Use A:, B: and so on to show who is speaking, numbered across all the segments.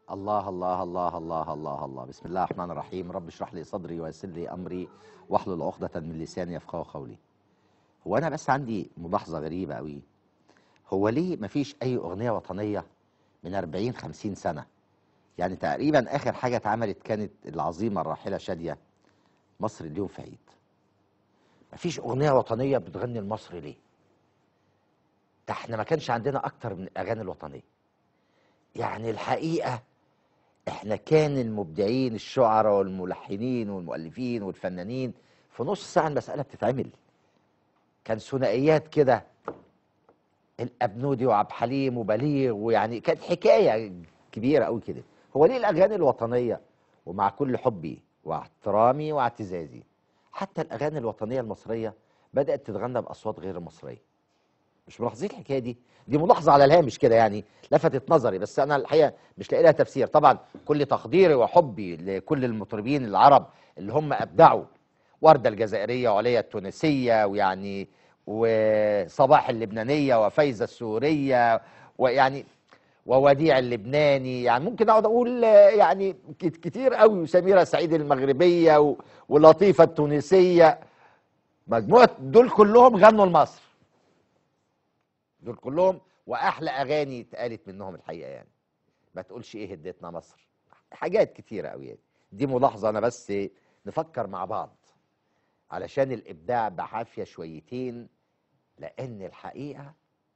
A: الله الله الله الله الله الله بسم الله الرحمن الرحيم رب اشرح لي صدري ويسر لي امري واحلل عقدة من لساني يفقهوا قولي هو انا بس عندي ملاحظة غريبة قوي هو ليه مفيش اي اغنية وطنية من 40 50 سنة يعني تقريبا اخر حاجة اتعملت كانت العظيمة الراحلة شادية مصر اليوم في عيد مفيش اغنية وطنية بتغني لمصر ليه ده احنا ما كانش عندنا اكتر من الاغاني الوطنية يعني الحقيقة احنا كان المبدعين الشعراء والملحنين والمؤلفين والفنانين في نص ساعة المسألة بتتعمل كان ثنائيات كده الأبنودي وعبد الحليم وبليغ ويعني كانت حكاية كبيرة قوي كده هو ليه الأغاني الوطنية ومع كل حبي واحترامي واعتزازي حتى الأغاني الوطنية المصرية بدأت تتغنى بأصوات غير مصرية مش ملاحظين الحكايه دي دي ملاحظه على الهامش كده يعني لفتت نظري بس انا الحقيقه مش لاقي لها تفسير طبعا كل تقديري وحبي لكل المطربين العرب اللي هم ابدعوا ورده الجزائريه وعليا التونسيه ويعني وصباح اللبنانيه وفايزه السوريه ويعني ووديع اللبناني يعني ممكن اقعد اقول آه، يعني كت- كتير قوي وسميره سعيد المغربيه و- ولطيفه التونسيه مجموعه دول كلهم غنوا لمصر دول كلهم واحلى اغاني اتقالت منهم الحقيقه يعني ما تقولش ايه هديتنا مصر حاجات كتيره قوي يعني دي ملاحظه انا بس نفكر مع بعض علشان الابداع بعافيه شويتين لان الحقيقه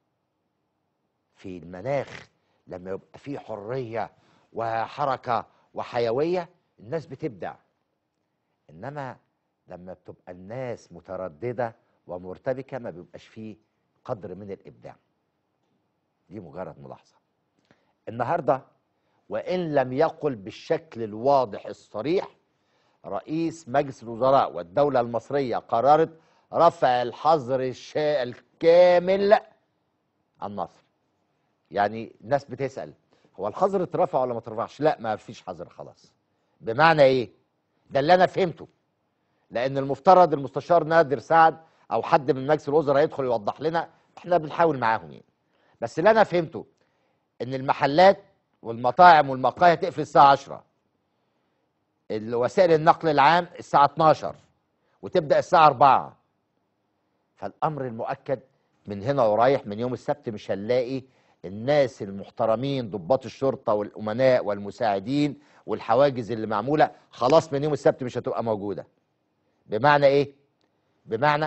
A: في المناخ لما يبقى فيه حريه وحركه وحيويه الناس بتبدع انما لما بتبقى الناس متردده ومرتبكه ما بيبقاش فيه قدر من الابداع دي مجرد ملاحظه النهارده وان لم يقل بالشكل الواضح الصريح رئيس مجلس الوزراء والدوله المصريه قررت رفع الحظر الشا... الكامل عن مصر يعني الناس بتسال هو الحظر اترفع ولا ما اترفعش لا ما فيش حظر خلاص بمعنى ايه ده اللي انا فهمته لان المفترض المستشار نادر سعد او حد من مجلس الوزراء يدخل يوضح لنا احنا بنحاول معاهم يعني بس اللي انا فهمته ان المحلات والمطاعم والمقاهي تقفل الساعه 10 وسائل النقل العام الساعه 12 وتبدا الساعه 4 فالامر المؤكد من هنا ورايح من يوم السبت مش هنلاقي الناس المحترمين ضباط الشرطه والامناء والمساعدين والحواجز اللي معموله خلاص من يوم السبت مش هتبقى موجوده بمعنى ايه بمعنى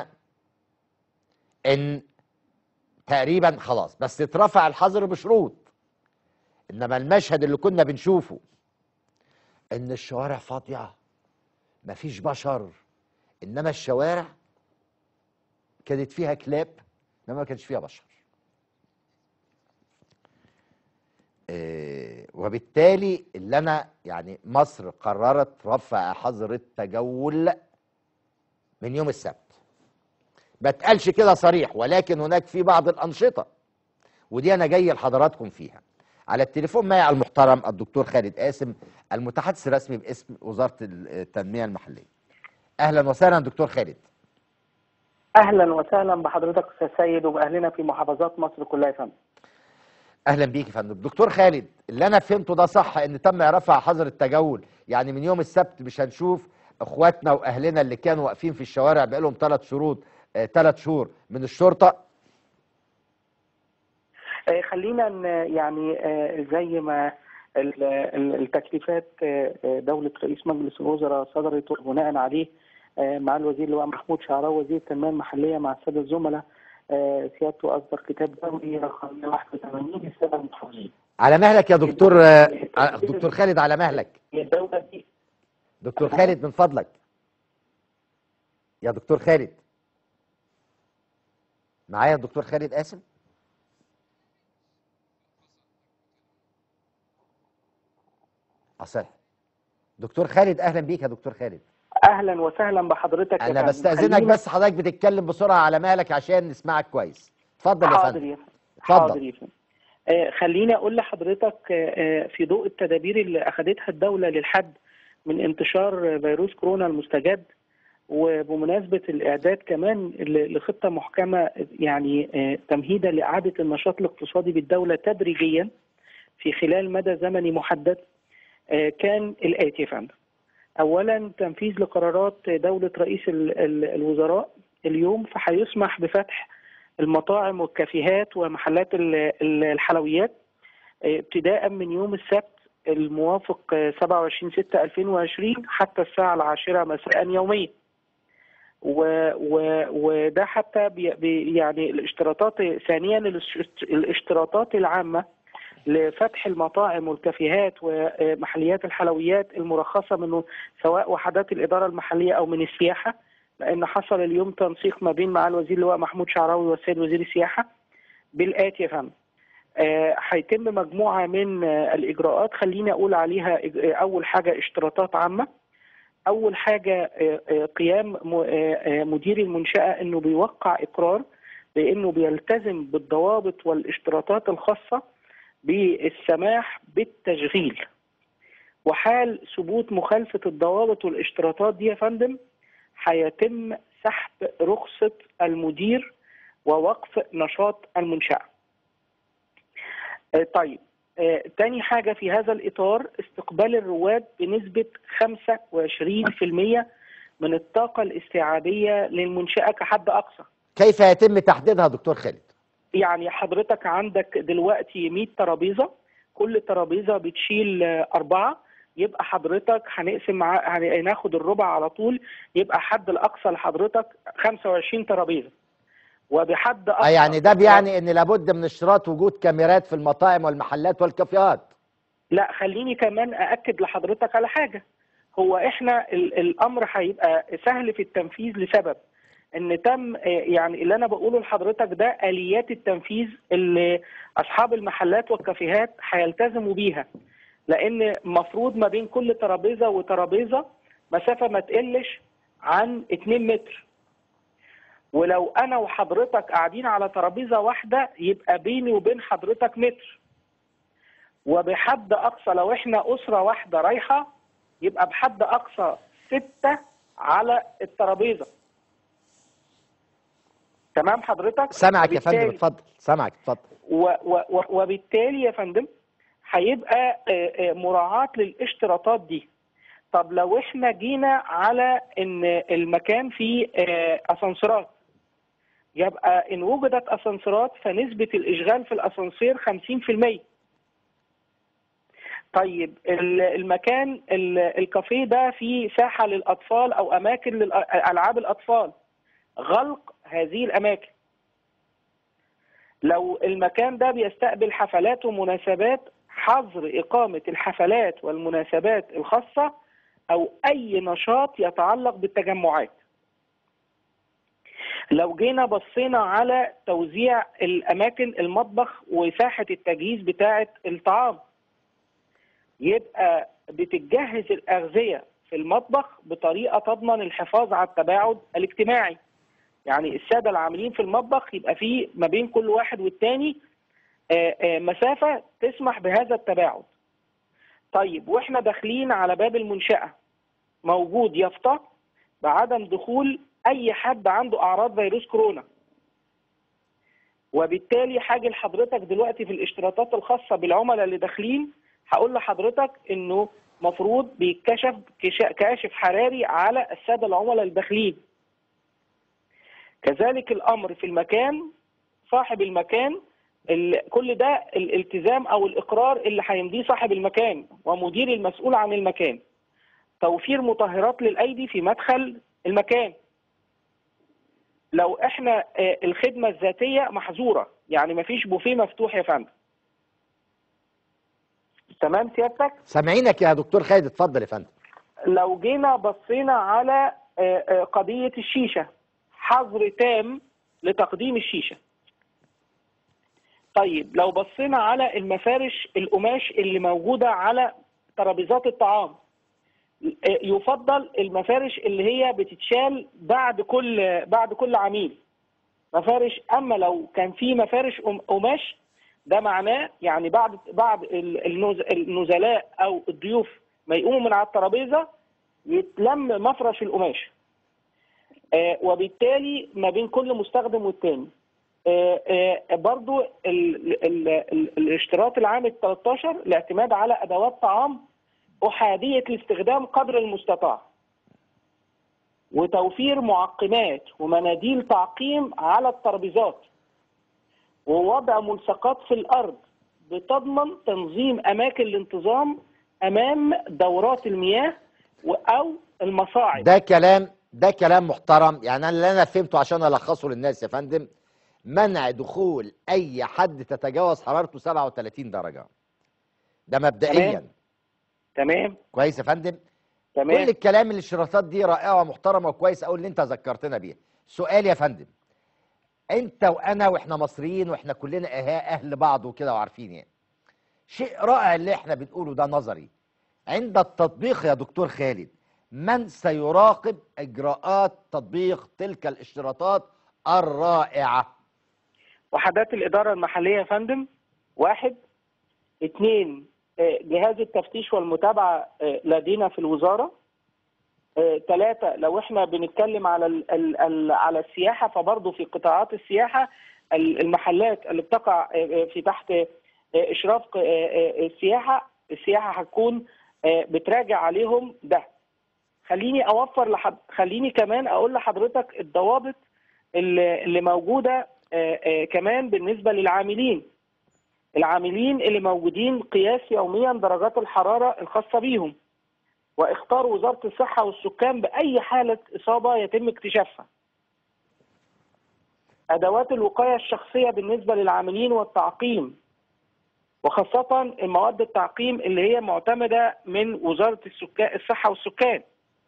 A: ان تقريبا خلاص بس اترفع الحظر بشروط انما المشهد اللي كنا بنشوفه ان الشوارع فاضيه مفيش بشر انما الشوارع كانت فيها كلاب انما ما كانش فيها بشر إيه، وبالتالي اللي انا يعني مصر قررت رفع حظر التجول من يوم السبت ما اتقالش كده صريح ولكن هناك في بعض الانشطه ودي انا جاي لحضراتكم فيها على التليفون معي المحترم الدكتور خالد قاسم المتحدث الرسمي باسم وزاره التنميه المحليه اهلا وسهلا دكتور خالد
B: اهلا وسهلا بحضرتك استاذ سيد وباهلنا في محافظات مصر كلها يا فندم
A: اهلا بيك يا فندم دكتور خالد اللي انا فهمته ده صح ان تم رفع حظر التجول يعني من يوم السبت مش هنشوف اخواتنا واهلنا اللي كانوا واقفين في الشوارع بقالهم ثلاث شهور ثلاث شهور من الشرطه
B: آه، خلينا ن- يعني آه، زي ما ال- ال- التكليفات آه، آه، دولة رئيس مجلس الوزراء صدرت وبناء عليه آه، مع الوزير اللواء محمود شعراوي وزير التنمية المحلية مع السادة الزملاء آه، سيادته أصدر كتاب دولي رقم 81 للسادة المحافظين.
A: على مهلك يا دكتور آه، دكتور خالد على مهلك
B: الدولة دي
A: دكتور خالد من فضلك يا دكتور خالد معايا الدكتور خالد قاسم اصح دكتور خالد اهلا بيك يا دكتور خالد
B: أهلا وسهلا بحضرتك يا
A: انا
B: فندم.
A: بستاذنك
B: خلينا-
A: بس حضرتك بتتكلم بسرعه على مهلك عشان نسمعك كويس اتفضل يا
B: حاضر
A: فندم
B: يا فندم
A: اتفضل.
B: حاضر يا فندم آه، خليني اقول لحضرتك آه، آه، في ضوء التدابير اللي اخذتها الدوله للحد من انتشار فيروس كورونا المستجد وبمناسبه الاعداد كمان ل- لخطه محكمه يعني آه، تمهيدا لاعاده النشاط الاقتصادي بالدوله تدريجيا في خلال مدى زمني محدد آه، كان الآتي يا فندم أولا تنفيذ لقرارات دولة رئيس ال- ال- الوزراء اليوم فهيسمح بفتح المطاعم والكافيهات ومحلات ال- ال- الحلويات آه، ابتداء من يوم السبت الموافق آه، 27 6 2020 حتى الساعة العاشرة مساء يوميا و و وده حتى بي بي يعني الاشتراطات ثانيا الاشت- الاشتراطات العامة لفتح المطاعم والكافيهات ومحليات الحلويات المرخصة منه سواء وحدات الإدارة المحلية أو من السياحة لأن حصل اليوم تنسيق ما بين مع الوزير اللواء محمود شعراوي والسيد وزير السياحة بالآتي يا فندم آه، هيتم مجموعة من آه، الإجراءات خليني أقول عليها إج- آه، أول حاجة اشتراطات عامة أول حاجة آه، آه، قيام م- آه، آه، مدير المنشأة إنه بيوقع إقرار بإنه بيلتزم بالضوابط والاشتراطات الخاصة بالسماح بالتشغيل وحال ثبوت مخالفة الضوابط والاشتراطات دي يا فندم هيتم سحب رخصة المدير ووقف نشاط المنشأة آه، طيب آه، تاني حاجة في هذا الإطار استقبال الرواد بنسبة 25% من الطاقة الاستيعابية للمنشأة كحد أقصى
A: كيف يتم تحديدها دكتور خالد
B: يعني حضرتك عندك دلوقتي 100 ترابيزه كل ترابيزه بتشيل آه، اربعه يبقى حضرتك هنقسم مع هناخد الربع على طول يبقى حد الاقصى لحضرتك 25 ترابيزه وبحد
A: آه
B: اقصى
A: يعني ده بيعني ان لابد من اشتراط وجود كاميرات في المطاعم والمحلات والكافيهات
B: لا خليني كمان أأكد لحضرتك على حاجة هو إحنا ال- الأمر هيبقى سهل في التنفيذ لسبب إن تم آه، يعني اللي أنا بقوله لحضرتك ده آليات التنفيذ اللي أصحاب المحلات والكافيهات هيلتزموا بيها لأن مفروض ما بين كل ترابيزة وترابيزة مسافة ما تقلش عن 2 متر ولو أنا وحضرتك قاعدين على ترابيزة واحدة يبقى بيني وبين حضرتك متر وبحد اقصى لو احنا اسره واحده رايحه يبقى بحد اقصى سته على الترابيزه تمام حضرتك
A: سامعك يا فندم
B: وبالتالي-
A: اتفضل سامعك اتفضل
B: و و و وبالتالي يا فندم هيبقى آه، آه، مراعاة للاشتراطات دي طب لو احنا جينا على ان المكان فيه آه، اسانسيرات يبقى ان وجدت اسانسيرات فنسبة الاشغال في الاسانسير 50% طيب ال- المكان ال- الكافيه ده فيه ساحة للأطفال أو أماكن لألعاب الأطفال غلق هذه الأماكن لو المكان ده بيستقبل حفلات ومناسبات حظر إقامة الحفلات والمناسبات الخاصة أو أي نشاط يتعلق بالتجمعات لو جينا بصينا على توزيع الأماكن المطبخ وساحة التجهيز بتاعة الطعام يبقى بتجهز الأغذية في المطبخ بطريقة تضمن الحفاظ على التباعد الاجتماعي يعني السادة العاملين في المطبخ يبقى في ما بين كل واحد والتاني آه، آه، مسافة تسمح بهذا التباعد طيب واحنا داخلين على باب المنشأة موجود يافطة بعدم دخول أي حد عنده أعراض فيروس كورونا وبالتالي حاجة لحضرتك دلوقتي في الاشتراطات الخاصة بالعملاء اللي داخلين هقول لحضرتك انه مفروض بيتكشف كشا- كاشف حراري على الساده العملاء الداخلين. كذلك الامر في المكان صاحب المكان ال- كل ده الالتزام او الاقرار اللي هيمضيه صاحب المكان ومدير المسؤول عن المكان. توفير مطهرات للايدي في مدخل المكان. لو احنا آه، الخدمه الذاتيه محظوره يعني مفيش بوفيه مفتوح يا فندم. تمام سيادتك؟
A: سامعينك يا دكتور خالد اتفضل يا فندم
B: لو جينا بصينا على آه، آه، قضية الشيشة حظر تام لتقديم الشيشة طيب لو بصينا على المفارش القماش اللي موجودة على ترابيزات الطعام آه، يفضل المفارش اللي هي بتتشال بعد كل بعد كل عميل مفارش اما لو كان في مفارش قم- قماش ده معناه يعني بعد بعد ال- النز- النزلاء او الضيوف ما يقوموا من على الترابيزه يتلم مفرش القماش آه وبالتالي ما بين كل مستخدم والتاني آه آه برضو ال ال ال ال الاشتراط العام ال 13 الاعتماد على ادوات طعام احاديه الاستخدام قدر المستطاع وتوفير معقمات ومناديل تعقيم على الترابيزات ووضع ملصقات في الارض بتضمن تنظيم اماكن الانتظام امام دورات المياه و- او المصاعد
A: ده كلام ده كلام محترم يعني انا اللي انا فهمته عشان الخصه للناس يا فندم منع دخول اي حد تتجاوز حرارته 37 درجه ده مبدئيا
B: تمام. تمام
A: كويس يا فندم كل
B: تمام
A: الكلام الاشتراطات دي رائعه ومحترمه وكويس قوي اللي انت ذكرتنا بيها سؤال يا فندم انت وانا واحنا مصريين واحنا كلنا أه- اهل بعض وكده وعارفين يعني شيء رائع اللي احنا بنقوله ده نظري عند التطبيق يا دكتور خالد من سيراقب اجراءات تطبيق تلك الاشتراطات الرائعه
B: وحدات الإدارة المحلية يا فندم واحد اثنين آه، جهاز التفتيش والمتابعة آه، لدينا في الوزارة آه، ثلاثة لو احنا بنتكلم على ال ال ال على السياحة فبرضه في قطاعات السياحة ال- المحلات اللي بتقع آه، آه، في تحت آه، إشراف آه، آه، السياحة السياحة هتكون آه، بتراجع عليهم ده خليني أوفر لحد خليني كمان أقول لحضرتك الضوابط اللي اللي موجودة آه، آه، كمان بالنسبة للعاملين العاملين اللي موجودين قياس يوميا درجات الحرارة الخاصة بيهم واختار وزارة الصحة والسكان بأي حالة إصابة يتم اكتشافها أدوات الوقاية الشخصية بالنسبة للعاملين والتعقيم وخاصة المواد التعقيم اللي هي معتمدة من وزارة السكان الصحة والسكان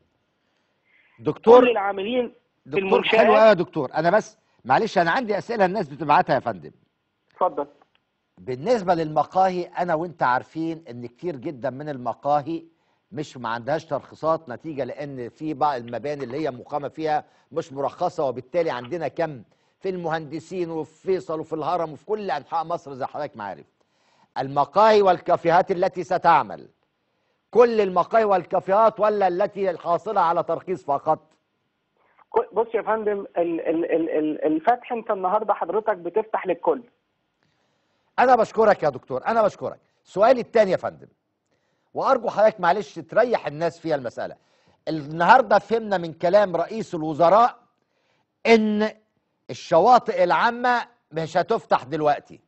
A: دكتور
B: كل العاملين في
A: دكتور
B: المنشآت
A: حلو قوي يا دكتور انا بس معلش انا عندي اسئله الناس بتبعتها يا فندم
B: اتفضل
A: بالنسبه للمقاهي انا وانت عارفين ان كتير جدا من المقاهي مش ما عندهاش ترخيصات نتيجه لان في بعض المباني اللي هي مقامه فيها مش مرخصه وبالتالي عندنا كم في المهندسين وفي فيصل وفي الهرم وفي كل انحاء مصر زي حضرتك ما عارف المقاهي والكافيهات التي ستعمل كل المقاهي والكافيهات ولا التي الحاصله على ترخيص فقط
B: كل- بص يا فندم ال- ال- ال- ال- الفتح انت النهارده حضرتك بتفتح للكل
A: انا بشكرك يا دكتور انا بشكرك سؤالي الثاني يا فندم وارجو حضرتك معلش تريح الناس فيها المساله النهارده فهمنا من كلام رئيس الوزراء ان الشواطئ العامه مش هتفتح دلوقتي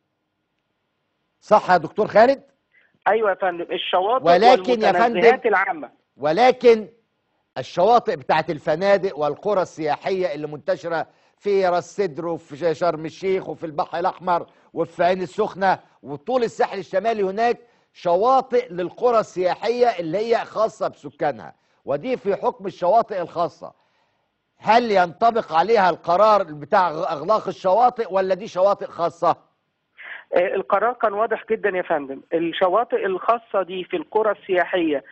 A: صح يا دكتور خالد
B: ايوه يا فندم الشواطئ
A: ولكن يا فندم-
B: والمتنزهات العامه
A: ولكن الشواطئ بتاعت الفنادق والقرى السياحيه اللي منتشره في راس سدر وفي شرم الشيخ وفي البحر الاحمر وفي عين السخنه وطول الساحل الشمالي هناك شواطئ للقرى السياحيه اللي هي خاصه بسكانها ودي في حكم الشواطئ الخاصه هل ينطبق عليها القرار بتاع اغلاق الشواطئ ولا دي شواطئ خاصه
B: آه، القرار كان واضح جدا يا فندم الشواطئ الخاصه دي في القرى السياحيه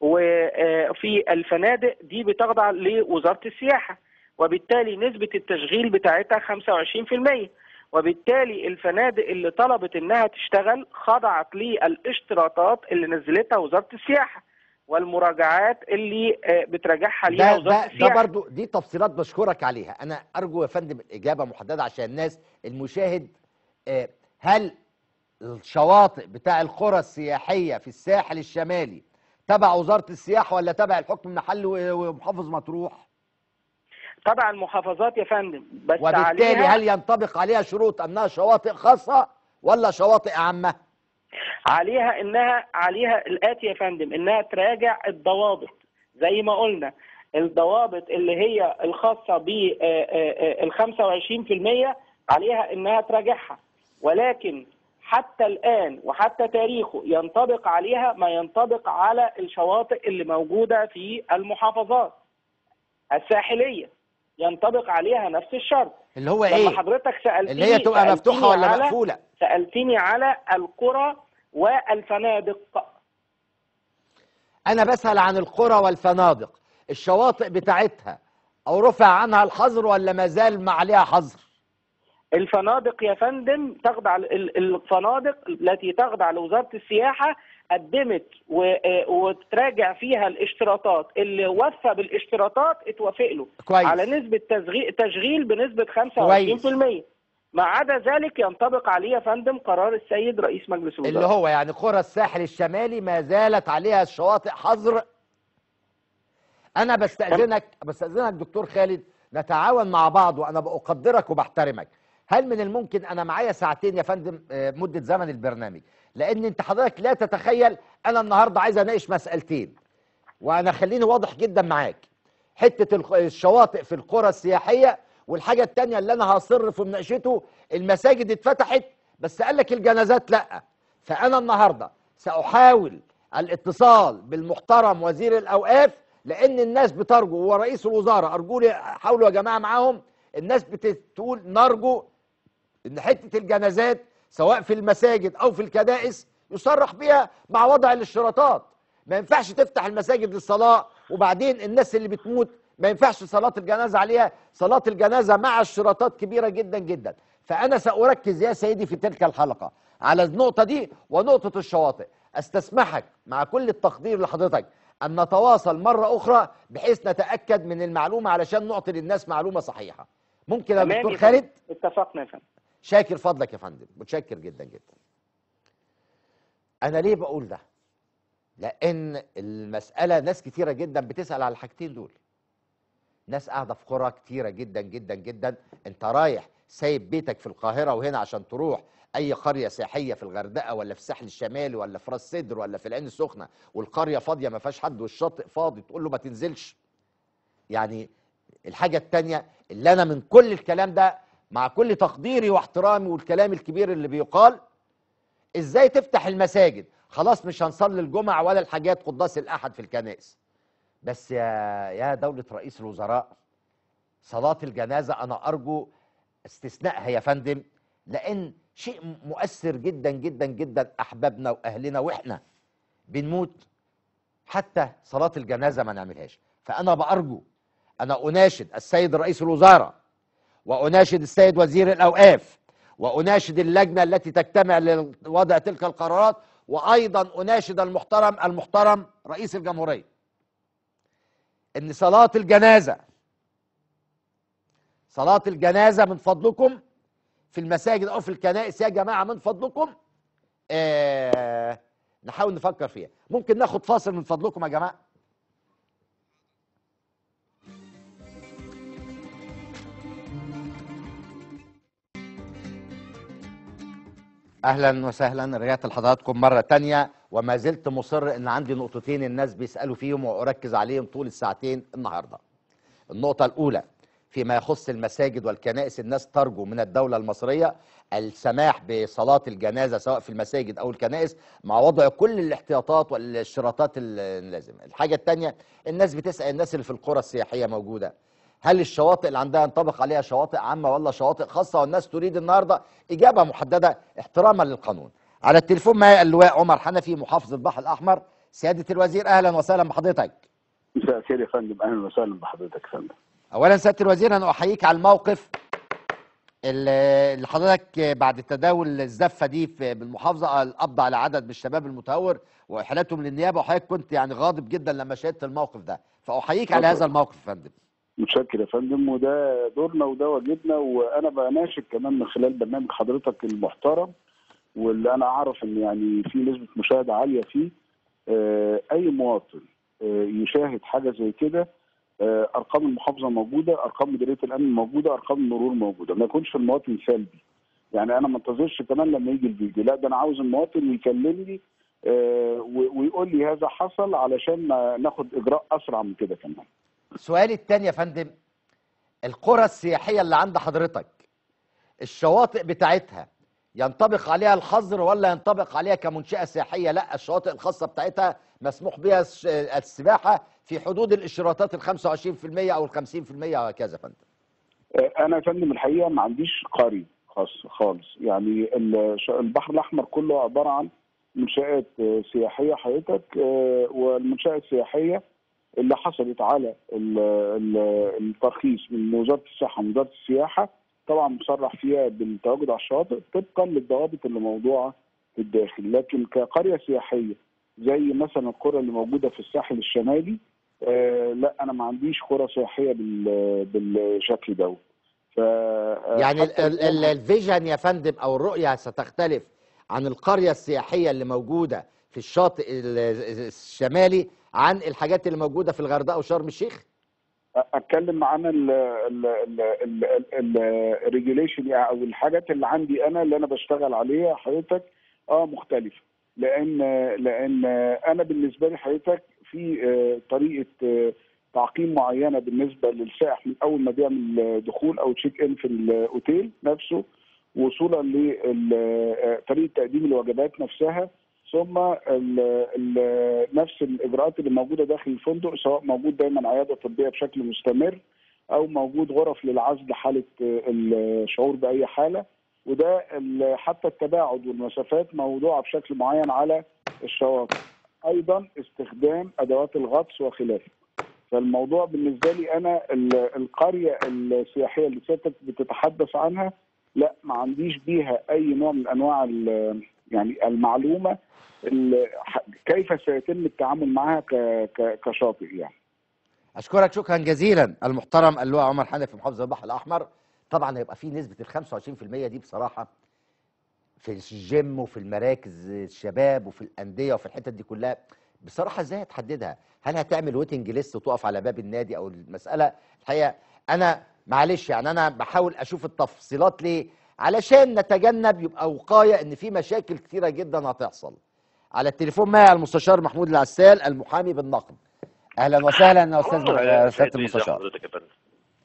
B: وفي الفنادق دي بتخضع لوزاره السياحه وبالتالي نسبه التشغيل بتاعتها 25% وبالتالي الفنادق اللي طلبت انها تشتغل خضعت للاشتراطات اللي نزلتها وزاره السياحه والمراجعات اللي آه، بتراجعها ليها
A: ده
B: وزاره
A: ده, ده
B: السياحه
A: برضو دي تفصيلات بشكرك عليها انا ارجو يا فندم اجابه محدده عشان الناس المشاهد آه، هل الشواطئ بتاع القرى السياحيه في الساحل الشمالي تبع وزاره السياحه ولا تبع الحكم المحلي و- ومحافظ مطروح
B: طبعا المحافظات يا فندم بس
A: وبالتالي
B: عليها
A: هل ينطبق عليها شروط انها شواطئ خاصه ولا شواطئ عامه
B: عليها انها عليها الاتي يا فندم انها تراجع الضوابط زي ما قلنا الضوابط اللي هي الخاصه بال 25% عليها انها تراجعها ولكن حتى الان وحتى تاريخه ينطبق عليها ما ينطبق على الشواطئ اللي موجوده في المحافظات الساحليه ينطبق عليها نفس الشرط
A: اللي هو
B: لما
A: ايه
B: حضرتك سالتني
A: اللي هي تبقى مفتوحه
B: سألتني
A: ولا
B: على
A: مقفوله
B: سألتني على القرى والفنادق
A: انا بسال عن القرى والفنادق الشواطئ بتاعتها او رفع عنها الحظر ولا ما زال ما عليها حظر
B: الفنادق يا فندم تخضع ال- الفنادق التي تخضع لوزارة السياحة قدمت و- آه، وتراجع فيها الاشتراطات اللي وفى بالاشتراطات اتوافق له
A: كويس
B: على نسبة تشغيل تشغيل بنسبة 25% ما عدا ذلك ينطبق عليه يا فندم قرار السيد رئيس مجلس الوزراء
A: اللي هو يعني قرى الساحل الشمالي ما زالت عليها الشواطئ حظر انا بستأذنك بستأذنك دكتور خالد نتعاون مع بعض وانا بقدرك وبحترمك هل من الممكن انا معايا ساعتين يا فندم آه، مدة زمن البرنامج لان انت حضرتك لا تتخيل انا النهارده عايز اناقش مسألتين وانا خليني واضح جدا معاك حتة الخ- الشواطئ في القرى السياحية والحاجة التانية اللي انا هصر في مناقشته المساجد اتفتحت بس قال لك الجنازات لا فانا النهارده ساحاول الاتصال بالمحترم وزير الاوقاف لان الناس بترجو ورئيس الوزاره ارجو لي حاولوا يا جماعه معاهم الناس بتقول نرجو ان حته الجنازات سواء في المساجد او في الكنائس يصرح بيها مع وضع الاشتراطات ما ينفعش تفتح المساجد للصلاه وبعدين الناس اللي بتموت ما ينفعش صلاه الجنازه عليها صلاه الجنازه مع اشتراطات كبيره جدا جدا فانا ساركز يا سيدي في تلك الحلقه على النقطه دي ونقطه الشواطئ استسمحك مع كل التقدير لحضرتك ان نتواصل مره اخرى بحيث نتاكد من المعلومه علشان نعطي للناس معلومه صحيحه ممكن يا
B: تمام
A: دكتور
B: يا فندم.
A: خالد
B: اتفقنا يا فندم
A: شاكر فضلك يا فندم متشكر جدا جدا انا ليه بقول ده لان المساله ناس كتيره جدا بتسال على الحاجتين دول ناس قاعده في قرى كتيره جدا جدا جدا انت رايح سايب بيتك في القاهره وهنا عشان تروح اي قريه سياحيه في الغردقه ولا في الساحل الشمالي ولا في راس سدر ولا في العين السخنه والقريه فاضيه ما فيهاش حد والشاطئ فاضي تقول له ما تنزلش يعني الحاجه التانيه اللي انا من كل الكلام ده مع كل تقديري واحترامي والكلام الكبير اللي بيقال ازاي تفتح المساجد خلاص مش هنصلي الجمعة ولا الحاجات قداس الاحد في الكنائس بس يا يا دولة رئيس الوزراء صلاة الجنازة انا ارجو استثنائها يا فندم لان شيء مؤثر جدا جدا جدا احبابنا واهلنا واحنا بنموت حتى صلاة الجنازة ما نعملهاش فانا بارجو انا اناشد السيد رئيس الوزراء واناشد السيد وزير الاوقاف واناشد اللجنه التي تجتمع لوضع تلك القرارات وايضا اناشد المحترم المحترم رئيس الجمهوريه ان صلاه الجنازه صلاه الجنازه من فضلكم في المساجد او في الكنائس يا جماعه من فضلكم آه نحاول نفكر فيها ممكن ناخد فاصل من فضلكم يا جماعه اهلا وسهلا رجعت لحضراتكم مره تانية وما زلت مصر ان عندي نقطتين الناس بيسالوا فيهم واركز عليهم طول الساعتين النهارده النقطه الاولى فيما يخص المساجد والكنائس الناس ترجو من الدوله المصريه السماح بصلاه الجنازه سواء في المساجد او الكنائس مع وضع كل الاحتياطات والاشتراطات اللازمه الحاجه الثانيه الناس بتسال الناس اللي في القرى السياحيه موجوده هل الشواطئ اللي عندها ينطبق عليها شواطئ عامه ولا شواطئ خاصه والناس تريد النهارده اجابه محدده احتراما للقانون على التليفون معايا اللواء عمر حنفي محافظ البحر الاحمر سياده الوزير اهلا وسهلا بحضرتك
C: مساء الخير يا فندم اهلا وسهلا بحضرتك يا فندم
A: اولا سياده الوزير انا احييك على الموقف اللي اللي حضرتك بعد تداول الزفه دي في بالمحافظه القبض على عدد من الشباب المتهور واحالتهم للنيابه وحضرتك كنت يعني غاضب جدا لما شاهدت الموقف ده فاحييك على هذا الموقف يا فندم
C: متشكر يا فندم وده دورنا وده واجبنا وانا بناشد كمان من خلال برنامج حضرتك المحترم واللي انا اعرف ان يعني في نسبه مشاهده عاليه فيه آه، اي مواطن آه، يشاهد حاجه زي كده آه، ارقام المحافظه موجوده ارقام مديريه الامن موجوده ارقام المرور موجوده ما يكونش المواطن سلبي يعني انا ما انتظرش كمان لما يجي الفيديو لا ده انا عاوز المواطن يكلمني آه، و- ويقول لي هذا حصل علشان ناخد اجراء اسرع من كده كمان
A: سؤالي التاني يا فندم القرى السياحيه اللي عند حضرتك الشواطئ بتاعتها ينطبق عليها الحظر ولا ينطبق عليها كمنشأة سياحية لا الشواطئ الخاصة بتاعتها مسموح بها الس- السباحة في حدود الاشتراطات ال 25% او ال 50% وهكذا يا فندم
C: انا يا فندم الحقيقه ما عنديش قري خاص خالص يعني الش- البحر الاحمر كله عباره عن منشات آه، سياحيه حضرتك آه، والمنشات السياحيه اللي حصلت على ال- ال- الترخيص من وزاره الصحه من وزاره السياحه طبعا مصرح فيها بالتواجد على الشاطئ طبقا للضوابط اللي موضوعه في الداخل لكن كقريه سياحيه زي مثلا القرى اللي موجوده في الساحل الشمالي آه لا انا ما عنديش قرى سياحيه بال- بالشكل دوت ف
A: يعني ال-
C: حتى
A: ال-
C: اليوم
A: ال- الفيجن يا فندم او الرؤيه ستختلف عن القريه السياحيه اللي موجوده في الشاطئ ال- الشمالي عن الحاجات اللي موجوده في الغردقه وشرم الشيخ
C: اتكلم عن الريجوليشن او الحاجات اللي عندي انا اللي انا بشتغل عليها حضرتك اه مختلفه لان لان انا بالنسبه لي حضرتك في آه، طريقه آه، تعقيم معينه بالنسبه للسائح من اول ما بيعمل دخول او تشيك ان في الاوتيل نفسه وصولا لطريقه تقديم الوجبات نفسها ثم ال ال نفس الاجراءات اللي موجوده داخل الفندق سواء موجود دايما عياده طبيه بشكل مستمر او موجود غرف للعزل حاله الشعور باي حاله وده ال- حتى التباعد والمسافات موضوعه بشكل معين على الشواطئ ايضا استخدام ادوات الغطس وخلافه فالموضوع بالنسبه لي انا ال- القريه السياحيه اللي سيادتك بتتحدث عنها لا ما عنديش بيها اي نوع من انواع ال- يعني المعلومه ال- ح- كيف سيتم التعامل معها ك- ك- كشاطئ يعني
A: اشكرك شكرا جزيلا المحترم اللواء عمر حنفي محافظ البحر الاحمر طبعا هيبقى في نسبه ال 25% دي بصراحه في الجيم وفي المراكز الشباب وفي الانديه وفي الحتت دي كلها بصراحه ازاي هتحددها؟ هل هتعمل ويتنج ليست وتقف على باب النادي او المساله الحقيقه انا معلش يعني انا بحاول اشوف التفصيلات ليه؟ علشان نتجنب يبقى وقايه ان في مشاكل كتيره جدا هتحصل. على التليفون معي المستشار محمود العسال المحامي بالنقد. اهلا وسهلا يا استاذ مح- يا سياده
D: سيد بيه، ازي
A: المستشار.
D: حضرتك يا فندم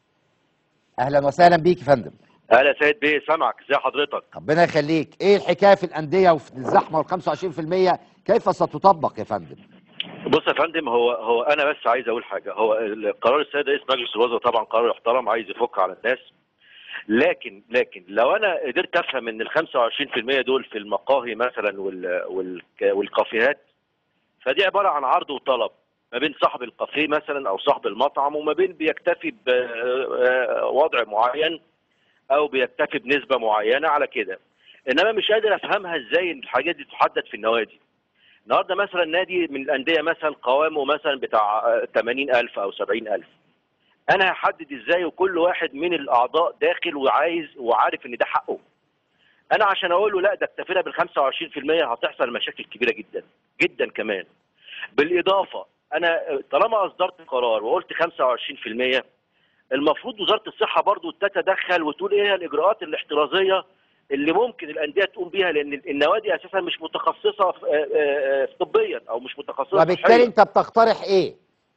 A: اهلا وسهلا بيك يا فندم.
D: اهلا سيد بيه سامعك ازي حضرتك
A: ربنا يخليك ايه الحكايه في الانديه وفي الزحمه وال 25% كيف ستطبق يا فندم
D: بص يا فندم هو هو انا بس عايز اقول حاجه هو قرار السيد رئيس مجلس الوزراء طبعا قرار يحترم عايز يفك على الناس لكن لكن لو انا قدرت افهم ان ال 25% دول في المقاهي مثلا وال وال والكافيهات فدي عباره عن عرض وطلب ما بين صاحب الكافيه مثلا او صاحب المطعم وما بين بيكتفي بوضع معين او بيكتفي بنسبه معينه على كده انما مش قادر افهمها ازاي إن الحاجات دي تحدد في النوادي النهارده مثلا نادي من الانديه مثلا قوامه مثلا بتاع آه، 80000 او 70000 انا هحدد ازاي وكل واحد من الاعضاء داخل وعايز وعارف ان ده حقه انا عشان اقول له لا ده اكتفينا بال 25% هتحصل مشاكل كبيره جدا جدا كمان بالاضافه انا آه، طالما اصدرت قرار وقلت 25% المفروض وزاره الصحه برضو تتدخل وتقول ايه هي الاجراءات الاحترازيه اللي ممكن الانديه تقوم بيها لان النوادي اساسا مش متخصصه في- آه، آه، آه، طبيا او مش متخصصه
A: وبالتالي
D: صحياً.
A: انت بتقترح ايه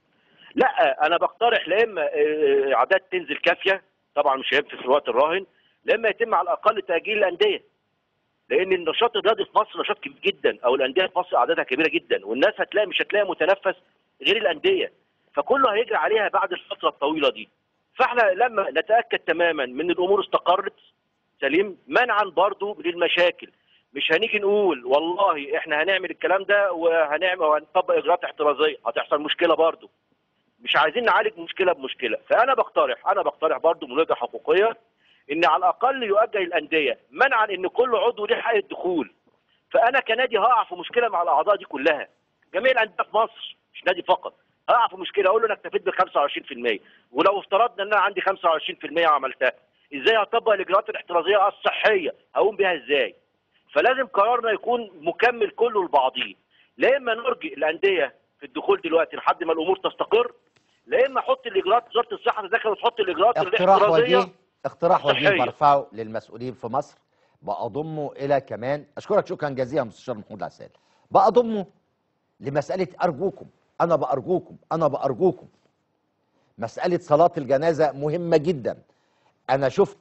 D: لا انا بقترح لا اما آه، اعداد تنزل كافيه طبعا مش هينفع في الوقت الراهن لا اما يتم على الاقل تاجيل الانديه لان النشاط الرياضي في مصر نشاط كبير جدا او الانديه في مصر اعدادها كبيره جدا والناس هتلاقي مش هتلاقي متنفس غير الانديه فكله هيجري عليها بعد الفتره الطويله دي فاحنا لما نتاكد تماما من الامور استقرت سليم منعا برضو للمشاكل مش هنيجي نقول والله احنا هنعمل الكلام ده وهنعمل وهنطبق اجراءات احترازيه هتحصل مشكله برضو مش عايزين نعالج مشكله بمشكله فانا بقترح انا بقترح برضو من وجهه حقوقيه ان على الاقل يؤجل الانديه منعا ان كل عضو ليه حق الدخول فانا كنادي هقع في مشكله مع الاعضاء دي كلها جميع الانديه في مصر مش نادي فقط هقع في مشكله اقول له انا اكتفيت بال 25% ولو افترضنا ان انا عندي 25% وعملتها ازاي هطبق الاجراءات الاحترازيه الصحيه هقوم بيها ازاي فلازم قرارنا يكون مكمل كله لبعضيه لا اما نرجئ الانديه في الدخول دلوقتي لحد ما الامور تستقر لا اما احط الاجراءات وزاره الصحه تدخل وتحط الاجراءات
A: اقتراح
D: الاحترازيه
A: وجيه اقتراح وجيه
D: صحية.
A: برفعه للمسؤولين في مصر بأضمه إلى كمان أشكرك شكرا جزيلا مستشار محمود عسال بأضمه لمسألة أرجوكم أنا بأرجوكم أنا بأرجوكم مسألة صلاة الجنازة مهمة جدا أنا شفت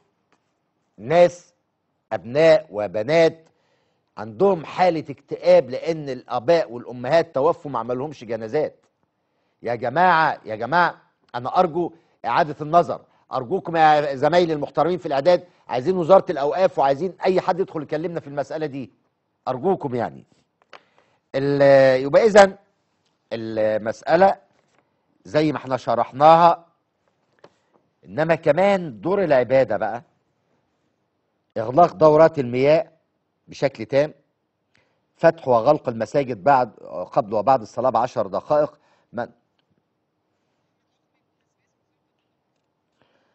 A: ناس أبناء وبنات عندهم حالة اكتئاب لأن الآباء والأمهات توفوا ما عملهمش جنازات يا جماعة يا جماعة أنا أرجو إعادة النظر أرجوكم يا زمايلي المحترمين في الإعداد عايزين وزارة الأوقاف وعايزين أي حد يدخل يكلمنا في المسألة دي أرجوكم يعني ال- يبقى إذا المسألة زي ما احنا شرحناها إنما كمان دور العبادة بقى إغلاق دورات المياه بشكل تام فتح وغلق المساجد بعد قبل وبعد الصلاة بعشر دقائق من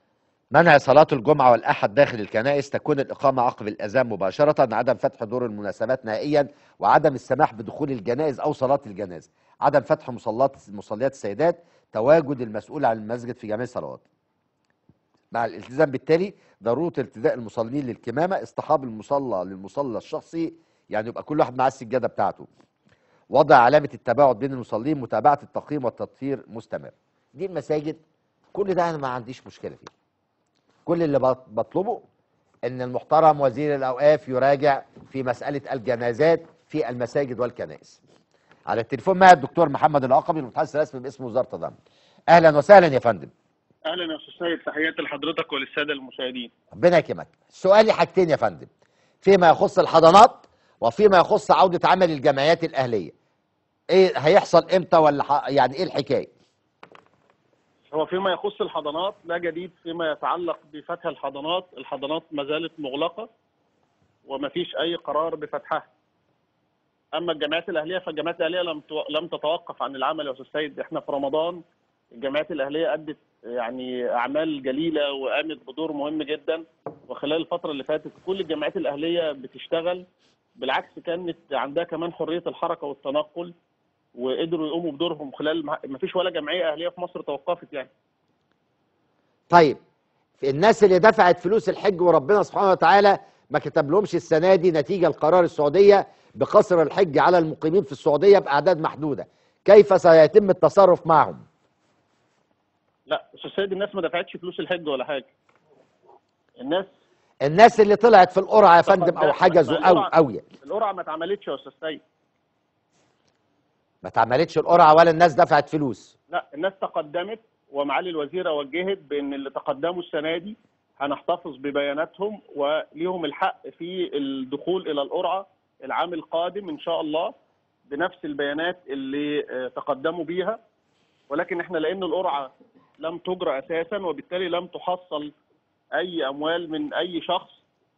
A: منع صلاة الجمعة والأحد داخل الكنائس تكون الإقامة عقب الأذان مباشرة عدم فتح دور المناسبات نهائيا وعدم السماح بدخول الجنائز أو صلاة الجنازة عدم فتح مصلات مصليات السيدات تواجد المسؤول عن المسجد في جميع الصلوات مع الالتزام بالتالي ضرورة ارتداء المصلين للكمامة اصطحاب المصلى للمصلى الشخصي يعني يبقى كل واحد معاه السجادة بتاعته وضع علامة التباعد بين المصلين متابعة التقييم والتطهير مستمر دي المساجد كل ده أنا ما عنديش مشكلة فيه كل اللي بط- بطلبه ان المحترم وزير الاوقاف يراجع في مساله الجنازات في المساجد والكنائس على التليفون معي الدكتور محمد العقبي المتحدث الرسمي باسم وزاره الضمان اهلا وسهلا يا فندم
E: اهلا يا استاذ سيد تحياتي لحضرتك وللساده المشاهدين
A: ربنا يكرمك سؤالي حاجتين يا فندم فيما يخص الحضانات وفيما يخص عوده عمل الجمعيات الاهليه ايه هيحصل امتى ولا ح... يعني ايه الحكايه
E: هو فيما يخص الحضانات لا جديد فيما يتعلق بفتح الحضانات الحضانات ما زالت مغلقه وما فيش اي قرار بفتحها اما الجامعات الاهليه فالجامعات الاهليه لم تو- لم تتوقف عن العمل يا استاذ سيد احنا في رمضان الجامعات الاهليه ادت يعني اعمال جليله وقامت بدور مهم جدا وخلال الفتره اللي فاتت كل الجامعات الاهليه بتشتغل بالعكس كانت عندها كمان حريه الحركه والتنقل وقدروا يقوموا بدورهم خلال ما فيش ولا جمعيه اهليه في مصر توقفت يعني
A: طيب في الناس اللي دفعت فلوس الحج وربنا سبحانه وتعالى ما كتب لهمش السنه دي نتيجه لقرار السعوديه بقصر الحج على المقيمين في السعوديه باعداد محدوده كيف سيتم التصرف معهم
E: لا استاذ سيد الناس ما دفعتش فلوس الحج ولا حاجه الناس
A: الناس اللي طلعت في القرعه يا فندم او حجزوا او او
E: القرعه ما اتعملتش يا استاذ سيد
A: ما اتعملتش القرعه ولا الناس دفعت فلوس
E: لا الناس تقدمت ومعالي الوزيره وجهت بان اللي تقدموا السنه دي هنحتفظ ببياناتهم وليهم الحق في الدخول الى القرعه العام القادم ان شاء الله بنفس البيانات اللي آه، تقدموا بيها ولكن احنا لان القرعه لم تجرى اساسا وبالتالي لم تحصل اي اموال من اي شخص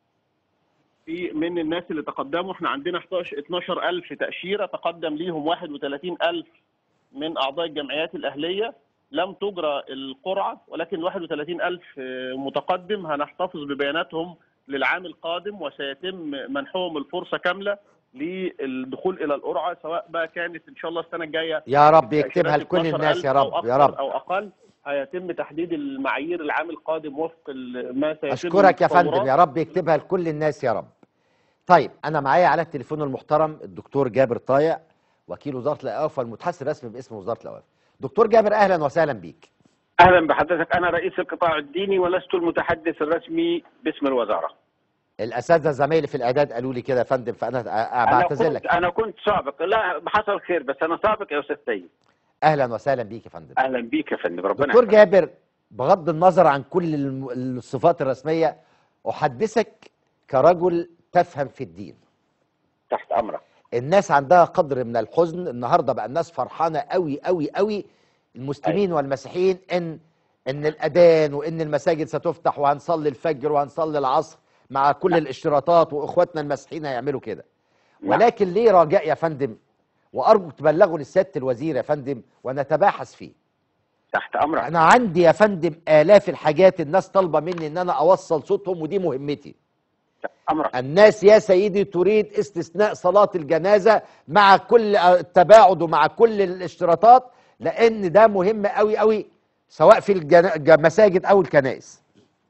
E: في من الناس اللي تقدموا احنا عندنا 11 12000 تاشيره تقدم ليهم 31000 من اعضاء الجمعيات الاهليه لم تجرى القرعه ولكن 31000 متقدم هنحتفظ ببياناتهم للعام القادم وسيتم منحهم الفرصه كامله للدخول الى القرعه سواء بقى كانت ان شاء الله السنه الجايه
A: يا رب يكتبها
E: تأشيرات
A: لكل الناس يا
E: 12,000 أو
A: رب يا
E: أكثر
A: رب
E: او اقل هيتم تحديد المعايير العام القادم وفق ال- ما سيتم
A: اشكرك يا فندم
E: التطورات.
A: يا رب يكتبها لكل الناس يا رب طيب انا معايا على التليفون المحترم الدكتور جابر طايع وكيل وزاره الاوقاف والمتحدث الرسمي باسم وزاره الاوقاف دكتور جابر اهلا وسهلا بيك
F: اهلا بحضرتك انا رئيس القطاع الديني ولست المتحدث الرسمي باسم الوزاره
A: الاساتذه زمايلي في الاعداد قالوا لي كده يا فندم فانا أ- أ-
F: انا
A: بعتذر
F: كنت
A: لك
F: انا كنت سابق لا حصل خير بس انا سابق يا استاذ سيد
A: اهلا وسهلا بيك يا فندم
F: اهلا بيك يا فندم ربنا
A: دكتور
F: يحفظك.
A: جابر بغض النظر عن كل الم- الصفات الرسميه احدثك كرجل تفهم في الدين
F: تحت امرك
A: الناس عندها قدر من الحزن النهارده بقى الناس فرحانه قوي قوي قوي المسلمين والمسيحيين ان ان الاذان وان المساجد ستفتح وهنصلي الفجر وهنصلي العصر مع كل الاشتراطات واخواتنا المسيحيين هيعملوا كده
F: نعم.
A: ولكن ليه رجاء يا فندم وارجو تبلغوا لسياده الوزير يا فندم ونتباحث فيه
F: تحت امرك
A: انا عندي يا فندم الاف الحاجات الناس طالبه مني ان انا اوصل صوتهم ودي مهمتي
F: تحت امرك
A: الناس يا سيدي تريد استثناء صلاة الجنازة مع كل التباعد ومع كل الاشتراطات لأن ده مهم قوي قوي سواء في الجنا- المساجد أو الكنائس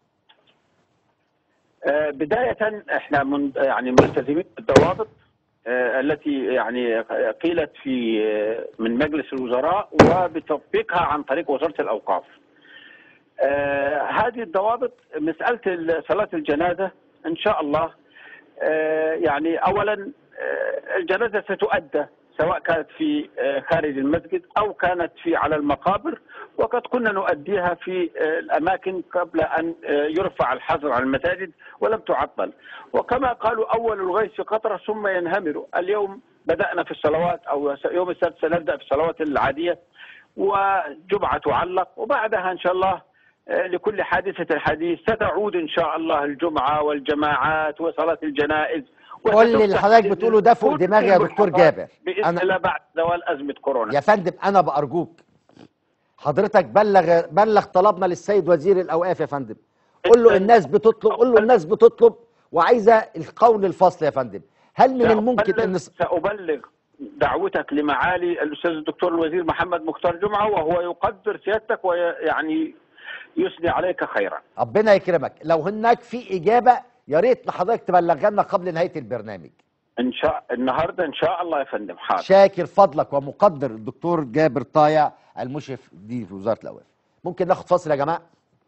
F: آه، بدايه احنا من يعني ملتزمين بالضوابط آه، التي يعني قيلت في آه، من مجلس الوزراء وبتطبيقها عن طريق وزاره الاوقاف. آه، هذه الضوابط مساله ال- صلاه الجنازه ان شاء الله آه، يعني اولا آه، الجنازه ستؤدى سواء كانت في آه، خارج المسجد او كانت في على المقابر وقد كنا نؤديها في آه، الاماكن قبل ان آه، يرفع الحظر عن المساجد ولم تعطل وكما قالوا اول الغيث قطره ثم ينهمر اليوم بدانا في الصلوات او يوم السبت سنبدا في الصلوات العاديه وجمعه تعلق وبعدها ان شاء الله آه، لكل حادثه حديث ستعود ان شاء الله الجمعه والجماعات وصلاه الجنائز
A: كل
F: وستفتح
A: اللي حضرتك
F: بإذن
A: بتقوله ده فوق
F: كل
A: دماغي يا دكتور
F: الملحقات
A: جابر.
F: باذن
A: أنا-
F: الله بعد زوال ازمه كورونا
A: يا فندم أنا بأرجوك حضرتك بلغ بلغ طلبنا للسيد وزير الأوقاف يا فندم قول له الناس بتطلب قول له الناس بتطلب وعايزه القول الفصل يا فندم هل من الممكن ان
F: سأبلغ دعوتك لمعالي الأستاذ الدكتور الوزير محمد مختار جمعة وهو يقدر سيادتك ويعني يثني عليك خيرا
A: ربنا يكرمك لو هناك في اجابه يا ريت لحضرتك تبلغها لنا قبل نهايه البرنامج
F: إن شاء النهاردة إن شاء الله يا فندم حاضر
A: شاكر فضلك ومقدر الدكتور جابر طايع المشرف دي في وزاره الاوقاف ممكن ناخد فاصل يا جماعه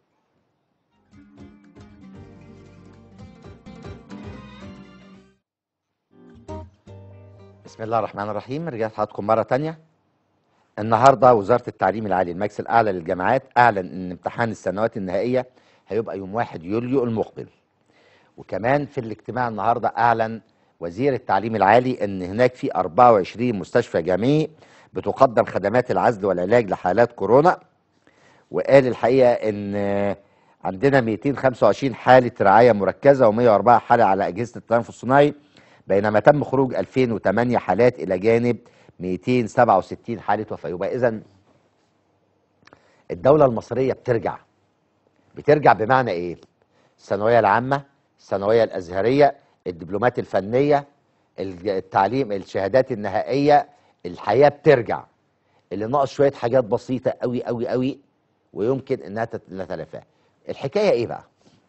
A: بسم الله الرحمن الرحيم رجعت حضراتكم مره تانية النهارده وزاره التعليم العالي المجلس الاعلى للجامعات اعلن ان امتحان السنوات النهائيه هيبقى يوم 1 يوليو المقبل وكمان في الاجتماع النهارده اعلن وزير التعليم العالي ان هناك في 24 مستشفى جامعي بتقدم خدمات العزل والعلاج لحالات كورونا وقال الحقيقه ان عندنا 225 حاله رعايه مركزه و104 حاله على اجهزه التنفس الصناعي بينما تم خروج 2008 حالات الى جانب 267 حاله وفاه يبقى اذا الدوله المصريه بترجع بترجع بمعنى ايه الثانويه العامه الثانويه الازهريه الدبلومات الفنيه الج- التعليم الشهادات النهائيه الحياه بترجع اللي ناقص شويه حاجات بسيطه قوي قوي قوي ويمكن انها تت- نتلافاها الحكايه ايه بقى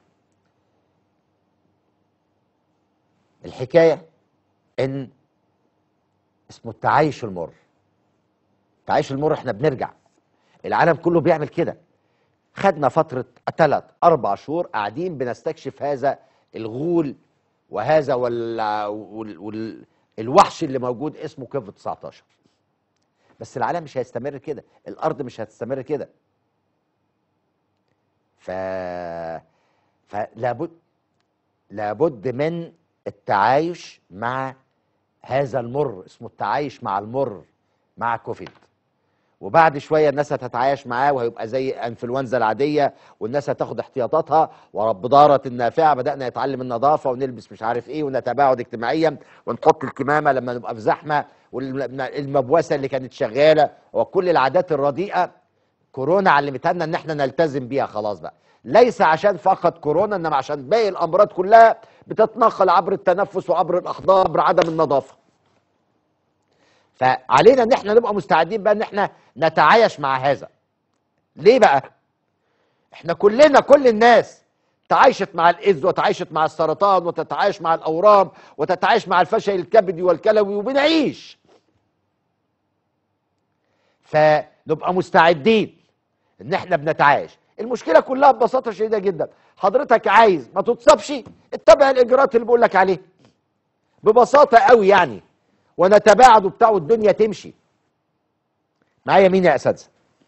A: الحكايه ان اسمه التعايش المر التعايش المر احنا بنرجع العالم كله بيعمل كده خدنا فترة ثلاث أربع شهور قاعدين بنستكشف هذا الغول وهذا وال... وال... وال... الوحش اللي موجود اسمه كوفيد 19 بس العالم مش هيستمر كده الأرض مش هتستمر كده ف فلابد لابد من التعايش مع هذا المر اسمه التعايش مع المر مع كوفيد وبعد شويه الناس هتتعايش معاه وهيبقى زي انفلونزا العاديه والناس هتاخد احتياطاتها ورب دارة النافعه بدانا نتعلم النظافه ونلبس مش عارف ايه ونتباعد اجتماعيا ونحط الكمامه لما نبقى في زحمه والمبوسه اللي كانت شغاله وكل العادات الرديئه كورونا علمتها لنا ان احنا نلتزم بيها خلاص بقى ليس عشان فقط كورونا انما عشان باقي الامراض كلها بتتنقل عبر التنفس وعبر الاحضان عبر عدم النظافه فعلينا ان احنا نبقى مستعدين بقى ان احنا نتعايش مع هذا ليه بقى احنا كلنا كل الناس تعايشت مع الايدز وتعايشت مع السرطان وتتعايش مع الاورام وتتعايش مع الفشل الكبدي والكلوي وبنعيش فنبقى مستعدين ان احنا بنتعايش المشكله كلها ببساطه شديده جدا حضرتك عايز ما تتصابش اتبع الاجراءات اللي بقول لك عليها ببساطه قوي يعني ونتباعد وبتاع والدنيا تمشي معايا مين يا اساتذه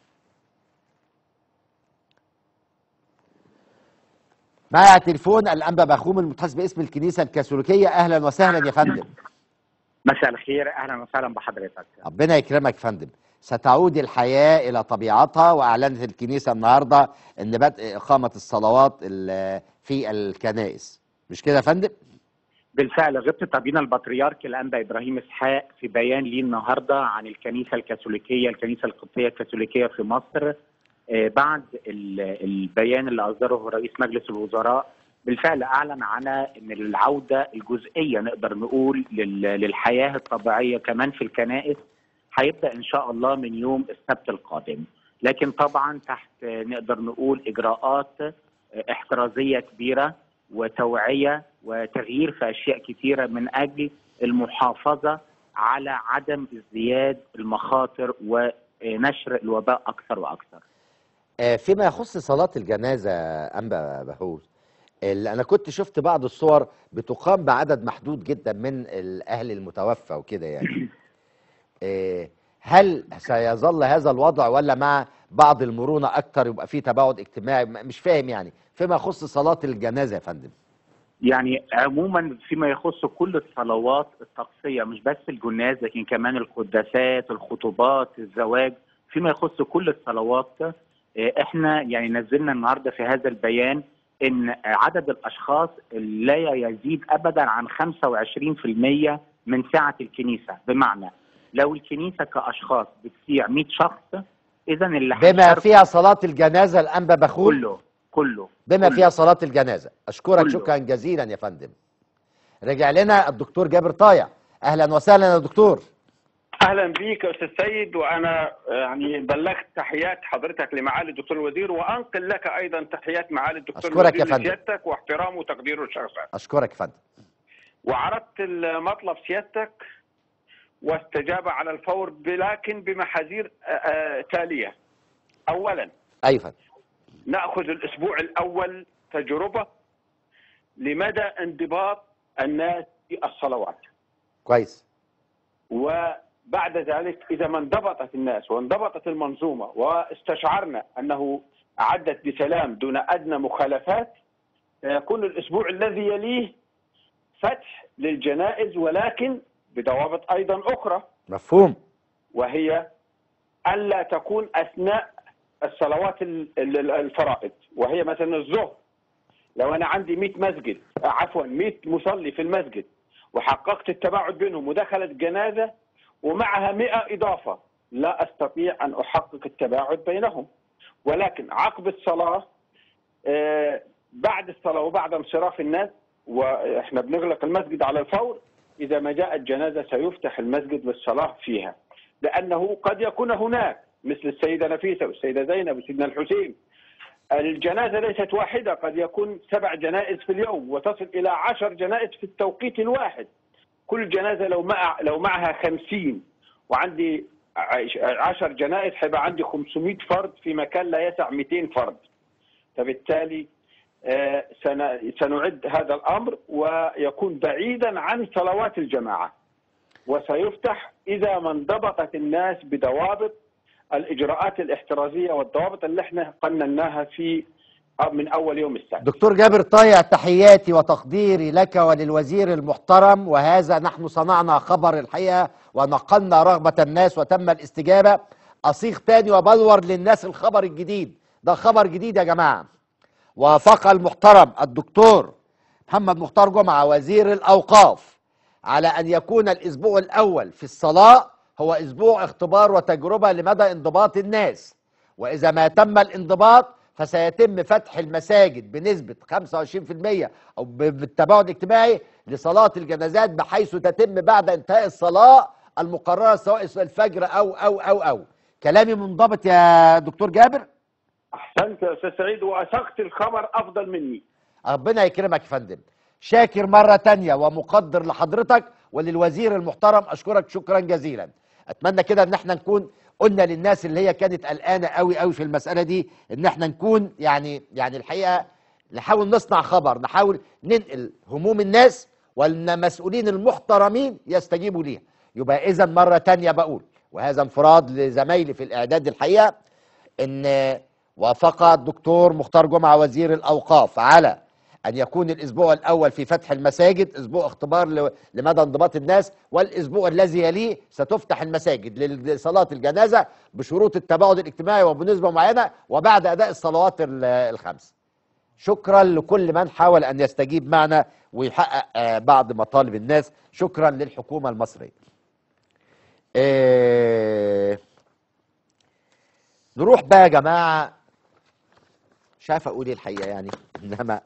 A: معايا على التليفون الانبا بخوم المتحدث باسم الكنيسه الكاثوليكيه اهلا وسهلا يا فندم
G: مساء الخير اهلا وسهلا بحضرتك
A: ربنا يكرمك يا فندم ستعود الحياه الى طبيعتها واعلنت الكنيسه النهارده ان بدء اقامه الصلوات ال- في الكنائس مش كده يا فندم
G: بالفعل غبت طبينا البطريرك الانبا ابراهيم اسحاق في بيان ليه النهارده عن الكنيسه الكاثوليكيه الكنيسه القبطيه الكاثوليكيه في مصر آه، بعد ال- البيان اللي اصدره رئيس مجلس الوزراء بالفعل اعلن عن ان العوده الجزئيه نقدر نقول لل- للحياه الطبيعيه كمان في الكنائس هيبدا ان شاء الله من يوم السبت القادم لكن طبعا تحت آه، نقدر نقول اجراءات آه، احترازيه كبيره وتوعيه وتغيير في اشياء كثيره من اجل المحافظه على عدم ازدياد المخاطر ونشر الوباء اكثر واكثر.
A: آه، فيما يخص صلاة الجنازة أنبا بهوز اللي أنا كنت شفت بعض الصور بتقام بعدد محدود جدا من الأهل المتوفى وكده يعني آه، هل سيظل هذا الوضع ولا مع بعض المرونة أكتر يبقى فيه تباعد اجتماعي م- مش فاهم يعني فيما يخص صلاة الجنازة يا فندم
G: يعني عموما فيما يخص كل الصلوات الطقسيه مش بس الجناز لكن كمان القداسات، الخطوبات، الزواج، فيما يخص كل الصلوات آه، احنا يعني نزلنا النهارده في هذا البيان ان عدد الاشخاص لا يزيد ابدا عن 25% من سعه الكنيسه، بمعنى لو الكنيسه كاشخاص بتسيع 100 شخص اذا اللي
A: بما
G: هيشاركوا
A: فيها صلاة الجنازة الأنبا بخول
G: كله كله
A: بما
G: كله.
A: فيها صلاة الجنازة أشكرك
G: كله.
A: شكرا جزيلا يا فندم رجع لنا الدكتور جابر طايع أهلا وسهلا يا دكتور
F: اهلا بيك يا استاذ سيد وانا يعني بلغت تحيات حضرتك لمعالي الدكتور الوزير وانقل لك ايضا تحيات معالي الدكتور
A: أشكرك يا
F: الوزير
A: فندم.
F: لسيادتك واحترامه وتقديره لشخصك
A: أشكرك يا فندم
F: وعرضت المطلب سيادتك واستجاب على الفور لكن بمحاذير آه، آه، تاليه اولا
A: أيوة فندم
F: ناخذ الاسبوع الاول تجربه لمدى انضباط الناس في الصلوات
A: كويس
F: وبعد ذلك اذا ما انضبطت الناس وانضبطت المنظومه واستشعرنا انه عدت بسلام دون ادنى مخالفات سيكون الاسبوع الذي يليه فتح للجنائز ولكن بضوابط ايضا اخرى
A: مفهوم
F: وهي الا تكون اثناء الصلوات ال- ال- الفرائض وهي مثلا الظهر لو انا عندي 100 مسجد آه، عفوا 100 مصلي في المسجد وحققت التباعد بينهم ودخلت جنازه ومعها 100 اضافه لا استطيع ان احقق التباعد بينهم ولكن عقب الصلاه آه، بعد الصلاه وبعد انصراف الناس واحنا بنغلق المسجد على الفور اذا ما جاءت جنازه سيفتح المسجد للصلاه فيها لانه قد يكون هناك مثل السيده نفيسه والسيده زينب وسيدنا الحسين الجنازه ليست واحده قد يكون سبع جنائز في اليوم وتصل الى عشر جنائز في التوقيت الواحد كل جنازه لو مع لو معها خمسين وعندي عش- عشر جنائز هيبقى عندي 500 فرد في مكان لا يسع 200 فرد فبالتالي آه، سن- سنعد هذا الامر ويكون بعيدا عن صلوات الجماعه وسيفتح اذا ما انضبطت الناس بضوابط الاجراءات الاحترازيه والضوابط اللي احنا قنناها في من اول يوم السبت
A: دكتور جابر طايع تحياتي وتقديري لك وللوزير المحترم وهذا نحن صنعنا خبر الحقيقة ونقلنا رغبة الناس وتم الاستجابة أصيغ تاني وبلور للناس الخبر الجديد ده خبر جديد يا جماعة وافق المحترم الدكتور محمد مختار جمعة وزير الأوقاف على أن يكون الأسبوع الأول في الصلاة هو أسبوع اختبار وتجربة لمدى انضباط الناس وإذا ما تم الانضباط فسيتم فتح المساجد بنسبة 25% أو ب- بالتباعد الاجتماعي لصلاة الجنازات بحيث تتم بعد انتهاء الصلاة المقررة سواء الفجر أو أو أو أو كلامي منضبط يا دكتور جابر
F: احسنت يا استاذ سعيد واثقت الخبر افضل مني
A: ربنا يكرمك يا فندم شاكر مرة تانية ومقدر لحضرتك وللوزير المحترم أشكرك شكرا جزيلا أتمنى كده إن احنا نكون قلنا للناس اللي هي كانت قلقانة قوي قوي في المسألة دي إن احنا نكون يعني يعني الحقيقة نحاول نصنع خبر نحاول ننقل هموم الناس والمسؤولين المحترمين يستجيبوا ليها يبقى إذا مرة تانية بقول وهذا انفراد لزمايلي في الإعداد الحقيقة ان وافق الدكتور مختار جمعه وزير الاوقاف على ان يكون الاسبوع الاول في فتح المساجد اسبوع اختبار ل- لمدى انضباط الناس والاسبوع الذي يليه ستفتح المساجد لصلاه الجنازه بشروط التباعد الاجتماعي وبنسبه معينه وبعد اداء الصلوات ال- الخمس شكرا لكل من حاول ان يستجيب معنا ويحقق آه، بعض مطالب الناس شكرا للحكومه المصريه آه، نروح بقى يا جماعه مش عارف اقول ايه الحقيقه يعني انما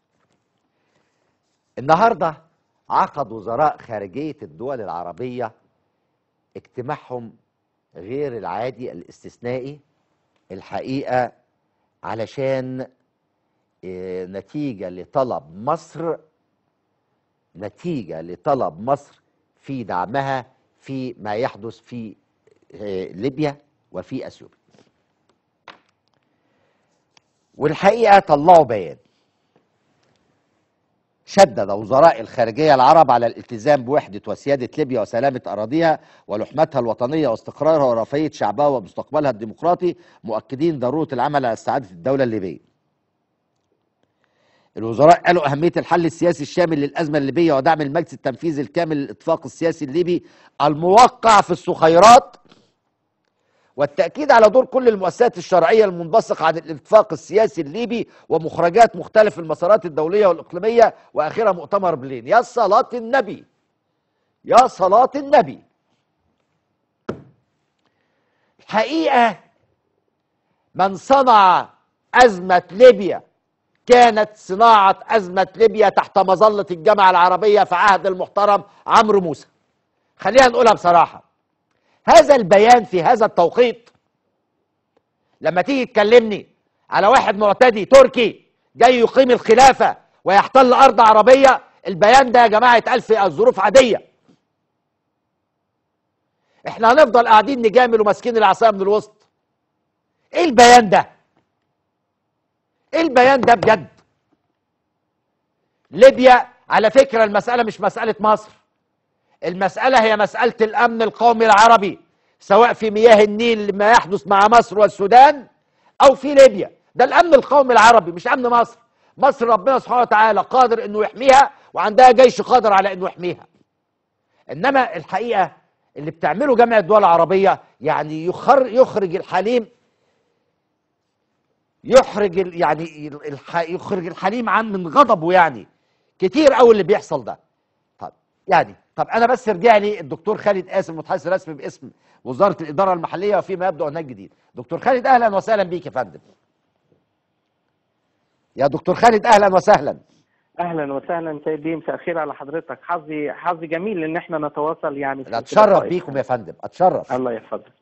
A: النهارده عقد وزراء خارجيه الدول العربيه اجتماعهم غير العادي الاستثنائي الحقيقه علشان آه، نتيجه لطلب مصر نتيجه لطلب مصر في دعمها في ما يحدث في آه، ليبيا وفي اثيوبيا والحقيقه طلعوا بيان شدد وزراء الخارجية العرب على الالتزام بوحدة وسيادة ليبيا وسلامة أراضيها ولحمتها الوطنية واستقرارها ورفاهية شعبها ومستقبلها الديمقراطي مؤكدين ضرورة العمل على استعادة الدولة الليبية الوزراء قالوا أهمية الحل السياسي الشامل للأزمة الليبية ودعم المجلس التنفيذي الكامل للاتفاق السياسي الليبي الموقع في الصخيرات والتأكيد على دور كل المؤسسات الشرعية المنبثق عن الاتفاق السياسي الليبي ومخرجات مختلف المسارات الدولية والإقليمية وآخرها مؤتمر برلين يا صلاة النبي يا صلاة النبي الحقيقة من صنع أزمة ليبيا كانت صناعة أزمة ليبيا تحت مظلة الجامعة العربية في عهد المحترم عمرو موسى خلينا نقولها بصراحة هذا البيان في هذا التوقيت لما تيجي تكلمني على واحد معتدي تركي جاي يقيم الخلافة ويحتل أرض عربية البيان ده يا جماعة اتقال في الظروف عادية احنا هنفضل قاعدين نجامل وماسكين العصاية من الوسط ايه البيان ده ايه البيان ده بجد ليبيا على فكرة المسألة مش مسألة مصر المسألة هي مسألة الأمن القومي العربي سواء في مياه النيل ما يحدث مع مصر والسودان أو في ليبيا ده الأمن القومي العربي مش أمن مصر مصر ربنا سبحانه وتعالى قادر أنه يحميها وعندها جيش قادر على أنه يحميها إنما الحقيقة اللي بتعمله جامعة الدول العربية يعني يخر يخرج الحليم يحرج ال- يعني الح... يخرج الحليم عن من غضبه يعني كتير قوي اللي بيحصل ده طب يعني طب انا بس ارجع لي الدكتور خالد قاسم متحدث رسمي باسم وزاره الاداره المحليه وفيما يبدو هناك جديد دكتور خالد اهلا وسهلا بيك يا فندم يا دكتور خالد اهلا وسهلا
B: اهلا وسهلا سيدي مساء الخير على حضرتك حظي حظي جميل ان احنا نتواصل يعني في
A: اتشرف
B: الفضائي.
A: بيكم يا فندم اتشرف
B: الله يحفظك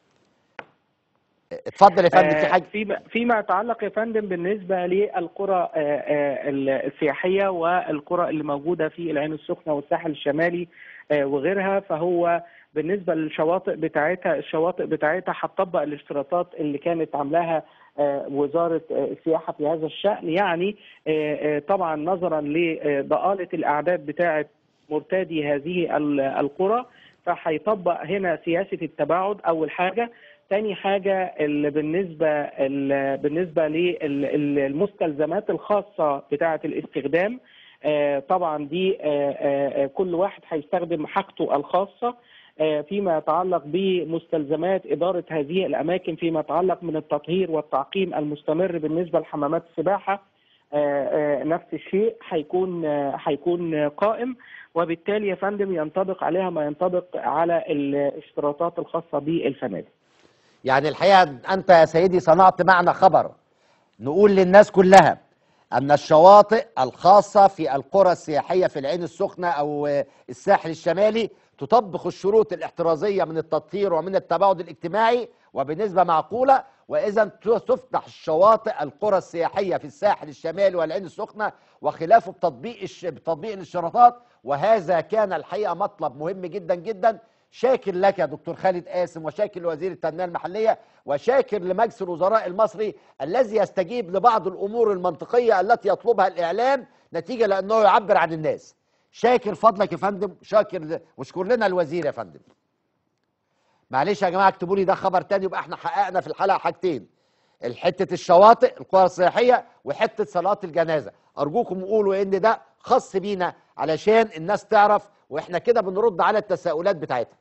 A: اتفضل يا فندم في
B: آه،
A: حاجه
B: فيما فيما يتعلق يا فندم بالنسبه للقرى آه، آه، السياحيه والقرى اللي موجوده في العين السخنه والساحل الشمالي آه، وغيرها فهو بالنسبه للشواطئ بتاعتها الشواطئ بتاعتها هتطبق الاشتراطات اللي كانت عاملاها آه، وزاره آه، السياحه في هذا الشان يعني آه، آه، طبعا نظرا لضآلة الاعداد بتاعه مرتادي هذه ال- القرى فهيطبق هنا سياسه التباعد اول حاجه تاني حاجة اللي بالنسبة ال- بالنسبة للمستلزمات الخاصة بتاعة الاستخدام آه، طبعا دي آه، آه، آه، كل واحد هيستخدم حاجته الخاصة آه، فيما يتعلق بمستلزمات إدارة هذه الأماكن فيما يتعلق من التطهير والتعقيم المستمر بالنسبة لحمامات السباحة آه، آه، نفس الشيء هيكون آه، هيكون قائم وبالتالي يا فندم ينطبق عليها ما ينطبق على الاشتراطات الخاصة بالفنادق
A: يعني الحقيقه انت يا سيدي صنعت معنا خبر نقول للناس كلها ان الشواطئ الخاصه في القرى السياحيه في العين السخنه او آه، الساحل الشمالي تطبق الشروط الاحترازيه من التطهير ومن التباعد الاجتماعي وبنسبه معقوله واذا تفتح الشواطئ القرى السياحيه في الساحل الشمالي والعين السخنه وخلافه بتطبيق الش... بتطبيق الاشتراطات وهذا كان الحقيقه مطلب مهم جدا جدا شاكر لك يا دكتور خالد قاسم وشاكر لوزير التنميه المحليه وشاكر لمجلس الوزراء المصري الذي يستجيب لبعض الامور المنطقيه التي يطلبها الاعلام نتيجه لانه يعبر عن الناس شاكر فضلك يا فندم شاكر ل- واشكر لنا الوزير يا فندم معلش يا جماعه اكتبوا لي ده خبر تاني يبقى احنا حققنا في الحلقه حاجتين الحته الشواطئ القرى السياحيه وحته صلاه الجنازه ارجوكم قولوا ان ده خاص بينا علشان الناس تعرف واحنا كده بنرد على التساؤلات بتاعتها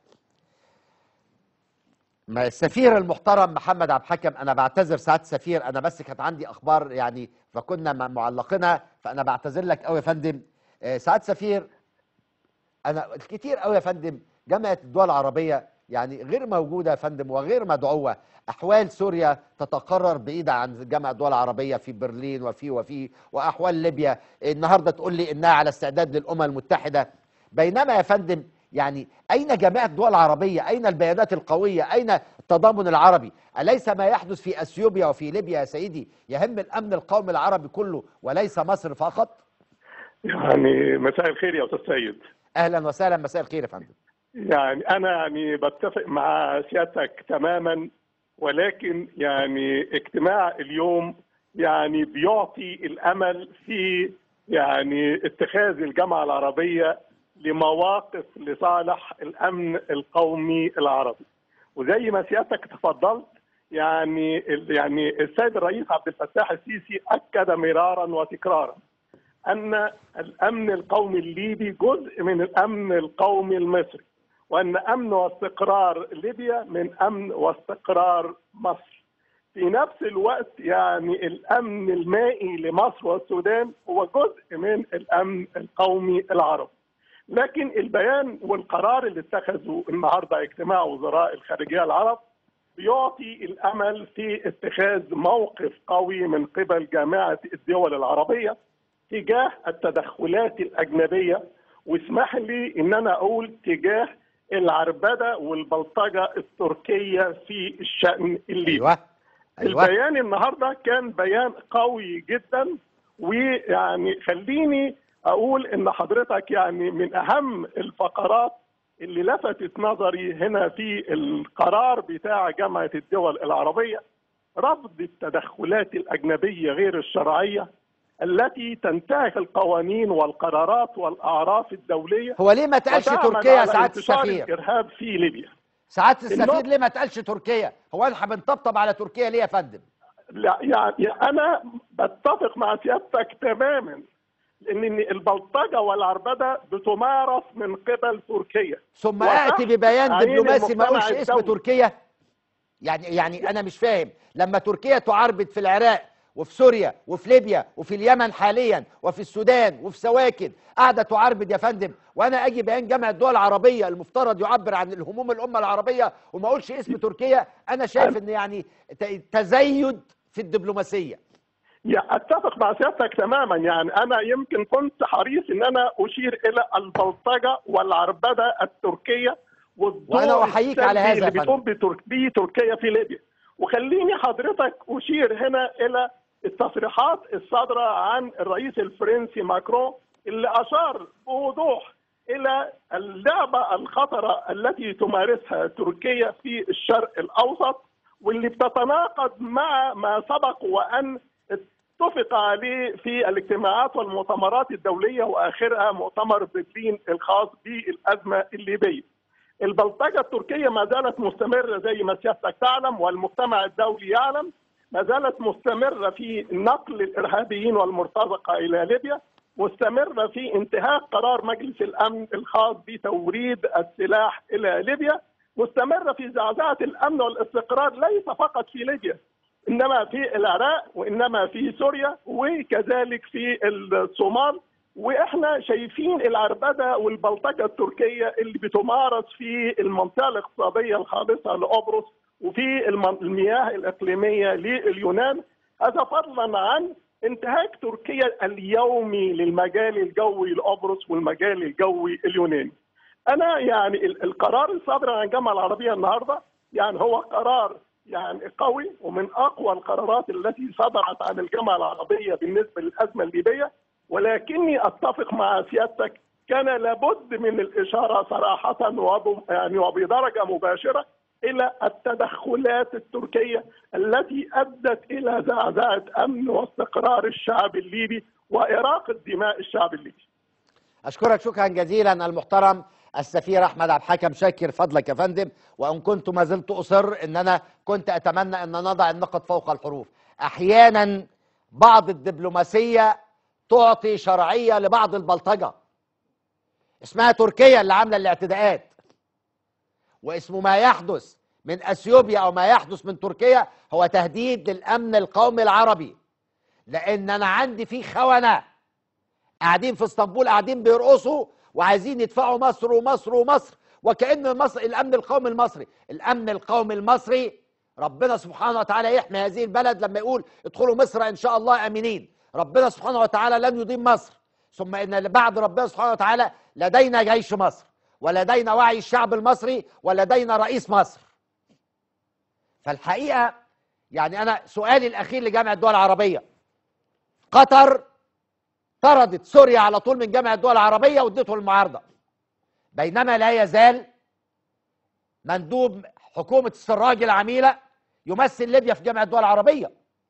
A: ما السفير المحترم محمد عبد الحكم انا بعتذر سعاده السفير انا بس كانت عندي اخبار يعني فكنا م- معلقينها فانا بعتذر لك قوي يا فندم آه، سعاده السفير انا الكتير قوي يا فندم جامعه الدول العربيه يعني غير موجوده يا فندم وغير مدعوه احوال سوريا تتقرر بعيده عن جامعه الدول العربيه في برلين وفي وفي واحوال ليبيا النهارده تقول لي انها على استعداد للامم المتحده بينما يا فندم يعني اين جامعه الدول العربيه اين البيانات القويه اين التضامن العربي اليس ما يحدث في اثيوبيا وفي ليبيا يا سيدي يهم الامن القومي العربي كله وليس مصر فقط
H: يعني مساء الخير يا استاذ سيد
A: اهلا وسهلا مساء الخير يا فندم
H: يعني انا يعني بتفق مع سيادتك تماما ولكن يعني اجتماع اليوم يعني بيعطي الامل في يعني اتخاذ الجامعه العربيه لمواقف لصالح الامن القومي العربي وزي ما سيادتك تفضلت يعني يعني السيد الرئيس عبد الفتاح السيسي اكد مرارا وتكرارا ان الامن القومي الليبي جزء من الامن القومي المصري وان امن واستقرار ليبيا من امن واستقرار مصر في نفس الوقت يعني الامن المائي لمصر والسودان هو جزء من الامن القومي العربي لكن البيان والقرار اللي اتخذه النهارده اجتماع وزراء الخارجيه العرب بيعطي الامل في اتخاذ موقف قوي من قبل جامعه الدول العربيه تجاه التدخلات الاجنبيه واسمح لي ان انا اقول تجاه العربده والبلطجه التركيه في الشان الليبي.
A: ايوه ايوه
H: البيان النهارده كان بيان قوي جدا ويعني خليني اقول ان حضرتك يعني من اهم الفقرات اللي لفتت نظري هنا في القرار بتاع جامعه الدول العربيه رفض التدخلات الاجنبيه غير الشرعيه التي تنتهك القوانين والقرارات والاعراف الدوليه
A: هو ليه ما تقالش
H: وتعمل
A: تركيا يا
H: على
A: سعاده
H: انتشار
A: السفير
H: الارهاب في ليبيا
A: سعاده السفير
H: النقطة-
A: ليه ما تقالش تركيا هو احنا بنطبطب على تركيا ليه يا فندم
H: لا يعني انا بتفق مع سيادتك تماما ان البلطجه والعربده بتمارس من قبل تركيا
A: ثم
H: وتحت
A: اتي ببيان
H: عين
A: دبلوماسي ما
H: المجتمع
A: اقولش اسم
H: الدولي.
A: تركيا يعني يعني انا مش فاهم لما تركيا تعربد في العراق وفي سوريا وفي ليبيا وفي اليمن حاليا وفي السودان وفي سواكن قاعده تعربد يا فندم وانا اجي بيان جامعه الدول العربيه المفترض يعبر عن الهموم الامه العربيه وما اقولش اسم تركيا انا شايف ان يعني ت- تزايد في الدبلوماسيه
H: يعني اتفق مع سيادتك تماما يعني انا يمكن كنت حريص ان انا اشير الى البلطجه والعربده التركيه والدور
A: وأنا أحييك على
H: السلبي
A: هذا يا
H: اللي بتقوم بترك... به تركيا في ليبيا وخليني حضرتك اشير هنا الى التصريحات الصادره عن الرئيس الفرنسي ماكرون اللي اشار بوضوح الى اللعبه الخطره التي تمارسها تركيا في الشرق الاوسط واللي بتتناقض مع ما سبق وان اتفق عليه في الاجتماعات والمؤتمرات الدوليه واخرها مؤتمر برلين الخاص بالازمه الليبيه. البلطجه التركيه ما زالت مستمره زي ما سيادتك تعلم والمجتمع الدولي يعلم ما زالت مستمره في نقل الارهابيين والمرتزقه الى ليبيا مستمره في انتهاك قرار مجلس الامن الخاص بتوريد السلاح الى ليبيا مستمره في زعزعه الامن والاستقرار ليس فقط في ليبيا انما في العراق وانما في سوريا وكذلك في الصومال واحنا شايفين العربده والبلطجه التركيه اللي بتمارس في المنطقه الاقتصاديه الخالصه لقبرص وفي الم- المياه الاقليميه لليونان هذا فضلا عن انتهاك تركيا اليومي للمجال الجوي لقبرص والمجال الجوي اليوناني. انا يعني ال- القرار الصادر عن الجامعه العربيه النهارده يعني هو قرار يعني قوي ومن اقوى القرارات التي صدرت عن الجامعه العربيه بالنسبه للازمه الليبيه ولكني اتفق مع سيادتك كان لابد من الاشاره صراحه وب يعني وبدرجه مباشره الى التدخلات التركيه التي ادت الى زعزعه امن واستقرار الشعب الليبي واراقه دماء الشعب الليبي.
A: اشكرك شكرا جزيلا المحترم السفير احمد عبد الحكم شاكر فضلك يا فندم وان كنت ما زلت اصر ان انا كنت اتمنى ان نضع النقط فوق الحروف احيانا بعض الدبلوماسيه تعطي شرعيه لبعض البلطجه اسمها تركيا اللي عامله الاعتداءات واسمه ما يحدث من اثيوبيا او ما يحدث من تركيا هو تهديد للامن القومي العربي لان انا عندي في خونه قاعدين في اسطنبول قاعدين بيرقصوا وعايزين يدفعوا مصر ومصر ومصر وكأن مصر الأمن القومي المصري الأمن القومي المصري ربنا سبحانه وتعالى يحمي هذه البلد لما يقول ادخلوا مصر إن شاء الله آمنين ربنا سبحانه وتعالى لن يضيم مصر ثم إن بعد ربنا سبحانه وتعالى لدينا جيش مصر ولدينا وعي الشعب المصري ولدينا رئيس مصر فالحقيقة يعني أنا سؤالي الأخير لجامعة الدول العربية قطر طردت سوريا على طول من جامعة الدول العربية وادته المعارضة بينما لا يزال مندوب حكومة السراج العميلة يمثل ليبيا في جامعة الدول العربية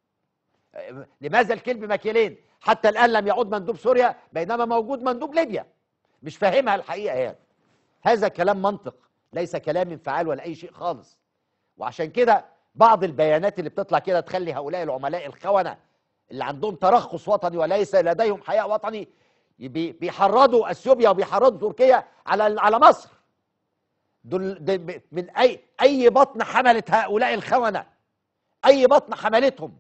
A: لماذا الكلب مكيلين حتى الآن لم يعود مندوب سوريا بينما موجود مندوب ليبيا مش فاهمها الحقيقة يعني هذا كلام منطق ليس كلام انفعال ولا أي شيء خالص وعشان كده بعض البيانات اللي بتطلع كده تخلي هؤلاء العملاء الخونة اللي عندهم ترخص وطني وليس لديهم حياء وطني بي- بيحرضوا اثيوبيا وبيحرضوا تركيا على على مصر دول دول ب- من اي اي بطن حملت هؤلاء الخونه اي بطن حملتهم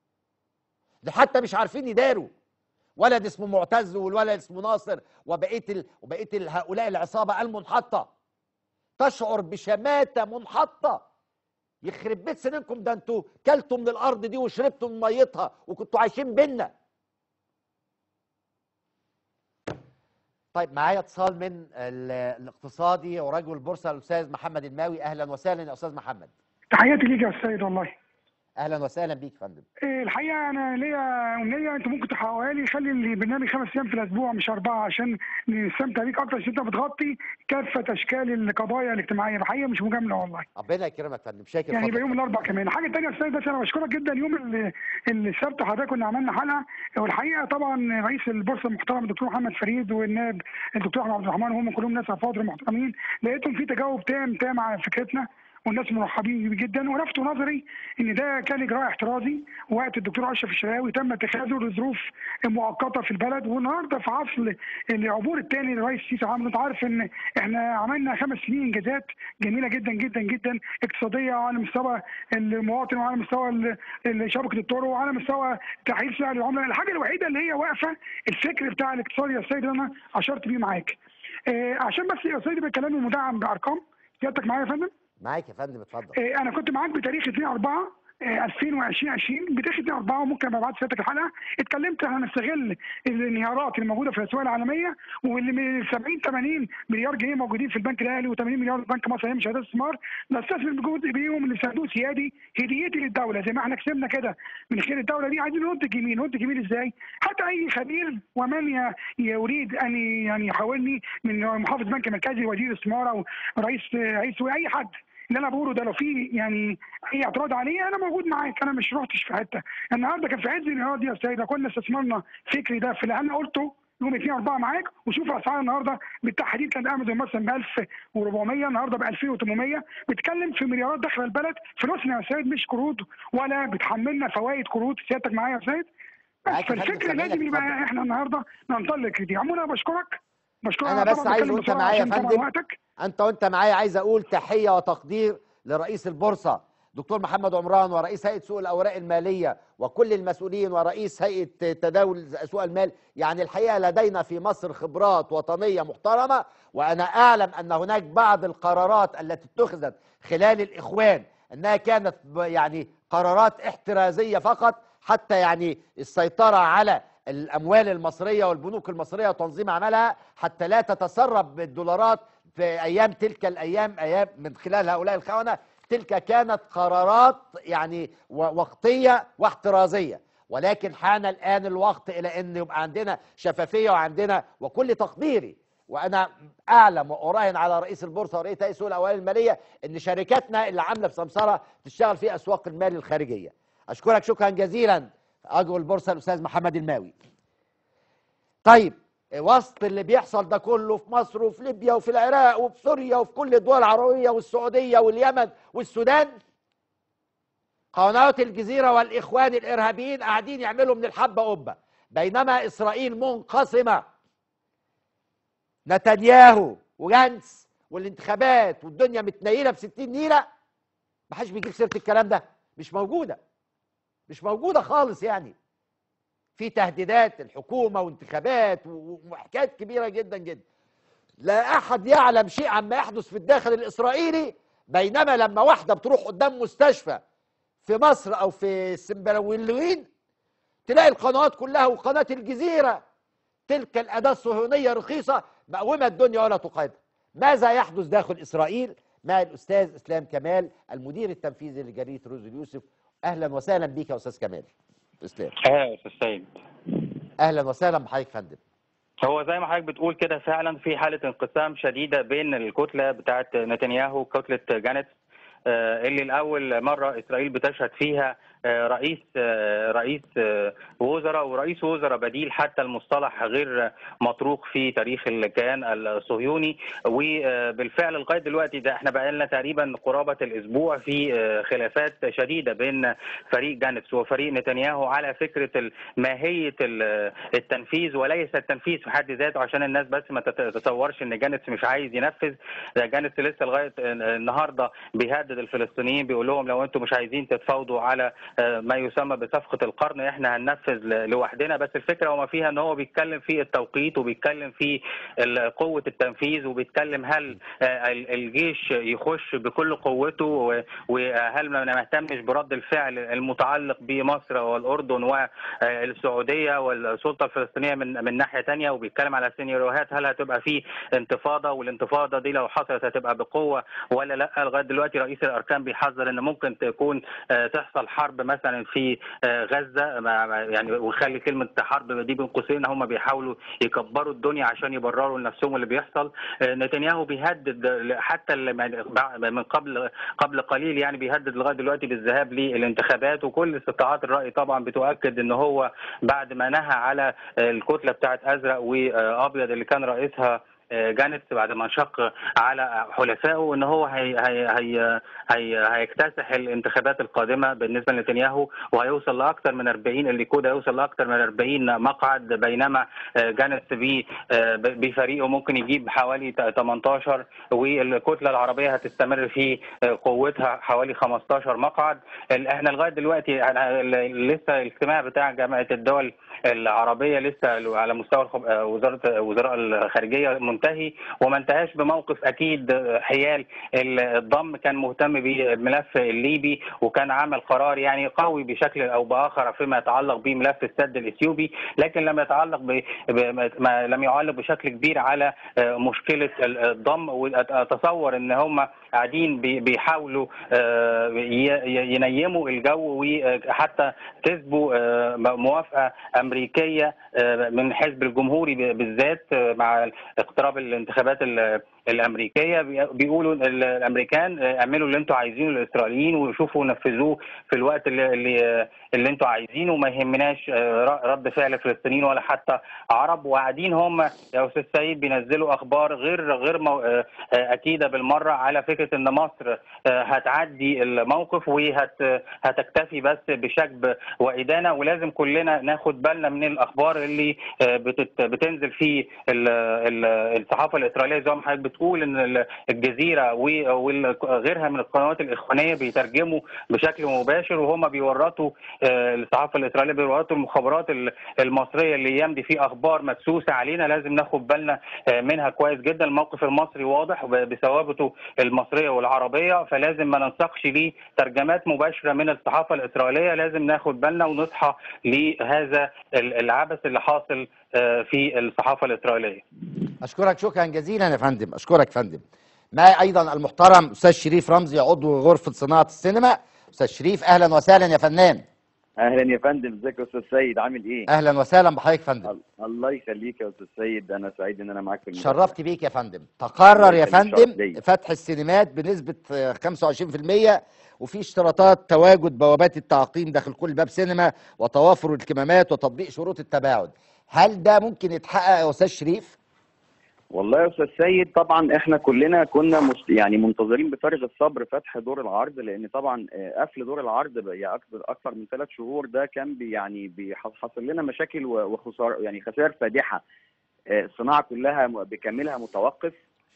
A: ده حتى مش عارفين يداروا ولد اسمه معتز والولد اسمه ناصر وبقيه ال... وبقيه ال- هؤلاء العصابه المنحطه تشعر بشماته منحطه يخرب بيت سنينكم ده انتوا كلتوا من الارض دي وشربتوا من ميتها وكنتوا عايشين بينا طيب معايا اتصال من ال- الاقتصادي ورجل البورصه الاستاذ محمد الماوي اهلا وسهلا يا استاذ محمد
I: تحياتي ليك يا استاذ والله
A: اهلا وسهلا بيك يا فندم
I: إيه الحقيقه انا ليا امنيه انت ممكن تحققها لي خلي البرنامج خمس ايام في الاسبوع مش اربعه عشان نستمتع بيك اكتر عشان انت بتغطي كافه اشكال القضايا الاجتماعيه الحقيقه مش مجامله والله
A: ربنا يكرمك يا فندم شاكر
I: يعني يبقى
A: فضلك
I: يوم الاربعاء كمان حاجه ثانيه يا استاذ بس انا بشكرك جدا يوم ال- السبت حضرتك كنا عملنا حلقه والحقيقه طبعا رئيس البورصه المحترم الدكتور محمد فريد والنائب الدكتور احمد عبد الرحمن وهم كلهم ناس افاضل محترمين لقيتهم في تجاوب تام تام على فكرتنا والناس مرحبين بيه جدا ولفتوا نظري ان ده كان اجراء احترازي وقت الدكتور اشرف الشراوي تم اتخاذه لظروف مؤقته في البلد والنهارده في عصر العبور الثاني للرئيس السيسي عام انت عارف ان احنا عملنا خمس سنين انجازات جميله جدا جدا جدا اقتصاديه على مستوى المواطن وعلى مستوى ال- ال- شبكه الطرق وعلى مستوى تحرير سعر العمله الحاجه الوحيده اللي هي واقفه الفكر بتاع الاقتصاد يا سيدي اللي انا اشرت بيه معاك آه، عشان بس يا سيدي يبقى كلامي مدعم بارقام سيادتك معايا يا فندم
A: معاك يا فندم اتفضل
I: آه، انا كنت معاك بتاريخ 2 4 2020 بتاريخ 2 4 وممكن ابقى ابعت سيادتك الحلقه اتكلمت هنستغل الانهيارات اللي موجوده في الاسواق العالميه واللي من 70 80 مليار جنيه موجودين في البنك الاهلي و80 مليار في بنك مصر هي شهادات استثمار نستثمر بجزء بيهم لصندوق سيادي هديتي للدوله زي ما احنا كسبنا كده من خير الدوله دي عايزين ننتج يمين ننتج يمين ازاي؟ حتى اي خبير ومن ي- يريد ان يعني يحاولني من محافظ بنك مركزي وزير استثمار او رئيس رئيس اي حد اللي انا بقوله ده لو في يعني اي اعتراض عليه انا موجود معاك انا مش رحتش في حته النهارده كان في عز الانهيار دي يا استاذ لو كنا استثمرنا فكري ده في اللي انا قلته يوم 2 4 معاك وشوف اسعار النهارده بالتحديد كان امازون مثلا ب 1400 النهارده ب 2800 بتتكلم في مليارات داخله البلد فلوسنا يا سيد مش قروض ولا بتحملنا فوائد قروض سيادتك معايا يا سيد بس
A: معاك يا فندم،
I: فالفكر
A: سامعينك،
I: لازم يبقى
A: اتفضل.
I: احنا النهارده ننطلق دي عموما انا بشكرك بشكرك
A: أنا بس
I: طبعاً
A: عايز
I: بتكلم
A: وأنت
I: بسرعة
A: معايا يا
I: عشان طبعاً
A: فندم.
I: وقتك
A: انت وانت معايا عايز اقول تحيه وتقدير لرئيس البورصه دكتور محمد عمران ورئيس هيئه سوق الاوراق الماليه وكل المسؤولين ورئيس هيئه تداول سوق المال يعني الحقيقه لدينا في مصر خبرات وطنيه محترمه وانا اعلم ان هناك بعض القرارات التي اتخذت خلال الاخوان انها كانت ب- يعني قرارات احترازيه فقط حتى يعني السيطره على الاموال المصريه والبنوك المصريه وتنظيم عملها حتى لا تتسرب بالدولارات في ايام تلك الايام ايام من خلال هؤلاء الخونه تلك كانت قرارات يعني و- وقتيه واحترازيه ولكن حان الان الوقت الى ان يبقى عندنا شفافيه وعندنا وكل تقديري وانا اعلم واراهن على رئيس البورصه ورئيس هيئه سوق الاوراق الماليه ان شركاتنا اللي عامله في سمسره تشتغل في اسواق المال الخارجيه اشكرك شكرا جزيلا اجو البورصه الاستاذ محمد الماوي طيب وسط اللي بيحصل ده كله في مصر وفي ليبيا وفي العراق وفي سوريا وفي كل الدول العربيه والسعوديه واليمن والسودان قنوات الجزيره والاخوان الارهابيين قاعدين يعملوا من الحبه قبه بينما اسرائيل منقسمه نتنياهو وجانس والانتخابات والدنيا متنيله ب 60 نيله ما حدش بيجيب سيره الكلام ده مش موجوده مش موجوده خالص يعني في تهديدات الحكومه وانتخابات و- وحكايات كبيره جدا جدا لا احد يعلم شيء عما يحدث في الداخل الاسرائيلي بينما لما واحده بتروح قدام مستشفى في مصر او في السنبلاويين تلاقي القنوات كلها وقناه الجزيره تلك الاداه الصهيونيه رخيصه مقومه الدنيا ولا تقايضها ماذا يحدث داخل اسرائيل مع الاستاذ اسلام كمال المدير التنفيذي لجريده روز اليوسف اهلا وسهلا بك يا استاذ كمال اسلام
J: اهلا يا استاذ سيد
A: اهلا وسهلا بحضرتك يا فندم
J: هو زي ما حضرتك بتقول كده فعلا في حاله انقسام شديده بين الكتله بتاعه نتنياهو وكتله جانتس آه، اللي لاول مره اسرائيل بتشهد فيها آه، رئيس آه، رئيس آه، وزراء ورئيس وزراء بديل حتى المصطلح غير مطروق في تاريخ الكيان الصهيوني وبالفعل لغايه دلوقتي ده احنا بقى لنا تقريبا قرابه الاسبوع في آه، خلافات شديده بين فريق جانتس وفريق نتنياهو على فكره ال- ماهيه ال- التنفيذ وليس التنفيذ في حد ذاته عشان الناس بس ما تت- تتصورش ان جانتس مش عايز ينفذ ده جانتس لسه لغايه النهارده بيهدد الفلسطينيين بيقول لهم لو انتم مش عايزين تتفاوضوا على آه، ما يسمى بصفقه القرن احنا هننفذ ل- لوحدنا بس الفكره وما فيها ان هو بيتكلم في التوقيت وبيتكلم في ال- قوه التنفيذ وبيتكلم هل آه، ال- الجيش يخش بكل قوته و- وهل ما نهتمش برد الفعل المتعلق بمصر والاردن والسعوديه والسلطه الفلسطينيه من من ناحيه تانية وبيتكلم على سيناريوهات هل هتبقى في انتفاضه والانتفاضه دي لو حصلت هتبقى بقوه ولا لا لغايه دلوقتي رئيس الاركان بيحذر ان ممكن تكون آه، تحصل حرب مثلا في آه، غزه ما- ما- يعني ونخلي كلمه حرب دي بين قوسين هم بيحاولوا يكبروا الدنيا عشان يبرروا لنفسهم اللي بيحصل آه، نتنياهو بيهدد ل- حتى ال- يعني بع- من قبل قبل قليل يعني بيهدد لغايه دلوقتي بالذهاب للانتخابات وكل استطلاعات الراي طبعا بتؤكد ان هو بعد ما نهى على الكتله بتاعت ازرق وابيض اللي كان رئيسها آه، جانت بعد ما انشق على حلفائه ان هو هي هي هي هي هيكتسح الانتخابات القادمه بالنسبه لنتنياهو وهيوصل لاكثر من 40 الليكود هيوصل لاكثر من 40 مقعد بينما آه، جانت ب- آه، ب- بفريقه ممكن يجيب حوالي 18 والكتله العربيه هتستمر في آه، قوتها حوالي 15 مقعد ال- احنا لغايه دلوقتي أنا ال- لسه الاجتماع بتاع جامعه الدول العربيه لسه على مستوى الخب- آه، وزاره وزراء الخارجيه منتهي وما انتهاش بموقف اكيد آه، حيال ال- الضم كان مهتم بالملف الليبي وكان عمل قرار يعني قوي بشكل او باخر فيما يتعلق بملف السد الاثيوبي لكن لم يتعلق ب... ب... ما لم يعلق بشكل كبير على آه، مشكله ال- الضم واتصور ان هم قاعدين بي- بيحاولوا آه، ي- ي- ينيموا الجو وحتى كسبوا آه، موافقه امريكيه آه، من الحزب الجمهوري ب- بالذات آه، مع اقتراب الانتخابات ال- الامريكيه بي- بيقولوا ال- الامريكان آه، اعملوا اللي انتوا عايزينه للاسرائيليين وشوفوا نفذوه في الوقت اللي اللي, اللي انتوا عايزينه وما يهمناش آه، ر- رد فعل فلسطينيين ولا حتى عرب وقاعدين هم يا استاذ سيد بينزلوا اخبار غير غير مو- آه، آه، اكيده بالمره على فكره ان مصر آه، هتعدي الموقف وهتكتفي بس بشكب وادانه ولازم كلنا ناخد بالنا من الاخبار اللي آه، بتت- بتنزل في ال- ال- الصحافه الاسرائيليه زي ما حضرتك بتقول ان ال- الجزيره و- وغيرها من القنوات الاخوانيه بيترجموا بشكل مباشر وهم بيورطوا آه، الصحافه الاسرائيليه بيورطوا المخابرات ال- المصريه اللي الايام دي في اخبار مدسوسه علينا لازم ناخد بالنا آه، منها كويس جدا الموقف المصري واضح وب- بثوابته المصريه والعربيه فلازم ما ننسقش ليه ترجمات مباشره من الصحافه الاسرائيليه لازم ناخد بالنا ونصحى لهذا ال- العبث اللي حاصل آه، في الصحافه الاسرائيليه
A: اشكرك شكرا جزيلا يا فندم اشكرك فندم معي ايضا المحترم استاذ شريف رمزي عضو غرفه صناعه السينما استاذ شريف اهلا وسهلا يا فنان
K: اهلا يا فندم ازيك يا استاذ سيد عامل ايه
A: اهلا وسهلا بحضرتك فندم
K: ال- الله يخليك يا استاذ سيد انا سعيد ان انا معاك في المداخلة.
A: شرفت بيك يا فندم تقرر يا
K: الله يخليك،
A: فندم
K: شرف ليا.
A: فتح السينمات بنسبه آه، 25% وفي اشتراطات تواجد بوابات التعقيم داخل كل باب سينما وتوافر الكمامات وتطبيق شروط التباعد هل ده ممكن يتحقق يا استاذ شريف
K: والله يا استاذ سيد طبعا احنا كلنا كنا مست... يعني منتظرين بفارغ الصبر فتح دور العرض لان طبعا آه، قفل دور العرض بقى اكثر اكثر من ثلاث شهور ده كان بي يعني بيحصل لنا مشاكل و- وخسار يعني خسائر فادحه آه، الصناعه كلها م- بكاملها متوقف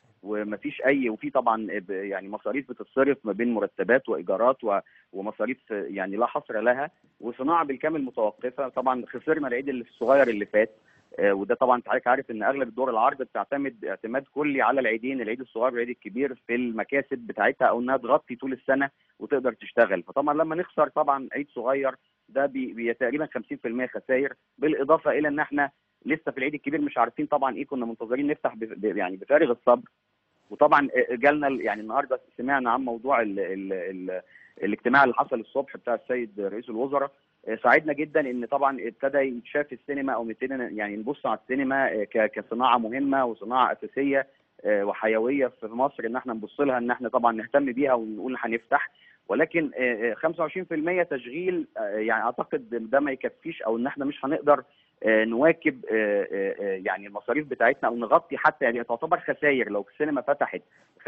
K: ومفيش اي وفي طبعا ب- يعني مصاريف بتتصرف ما بين مرتبات وايجارات و- ومصاريف آه، يعني لا حصر لها وصناعه بالكامل متوقفه طبعا خسرنا العيد اللي الصغير اللي فات آه، وده طبعا انت حضرتك عارف ان اغلب دور العرض بتعتمد اعتماد كلي على العيدين العيد الصغير والعيد الكبير في المكاسب بتاعتها او انها تغطي طول السنه وتقدر تشتغل فطبعا لما نخسر طبعا عيد صغير ده بي بي تقريبا 50% خسائر بالاضافه الى ان احنا لسه في العيد الكبير مش عارفين طبعا ايه كنا منتظرين نفتح ب- ب- يعني بفارغ الصبر وطبعا آه، جالنا ال- يعني النهارده سمعنا عن موضوع ال ال ال الاجتماع اللي حصل الصبح بتاع السيد رئيس الوزراء آه، ساعدنا جدا ان طبعا ابتدى يتشاف السينما او نبتدي يعني نبص على السينما آه، ك- كصناعه مهمه وصناعه اساسيه آه، وحيويه في مصر ان احنا نبص لها ان احنا طبعا نهتم بيها ونقول هنفتح ولكن آه، آه، 25% تشغيل آه، يعني اعتقد ده ما يكفيش او ان احنا مش هنقدر آه، نواكب آه، آه، آه، يعني المصاريف بتاعتنا او نغطي حتى يعني تعتبر خسائر لو السينما فتحت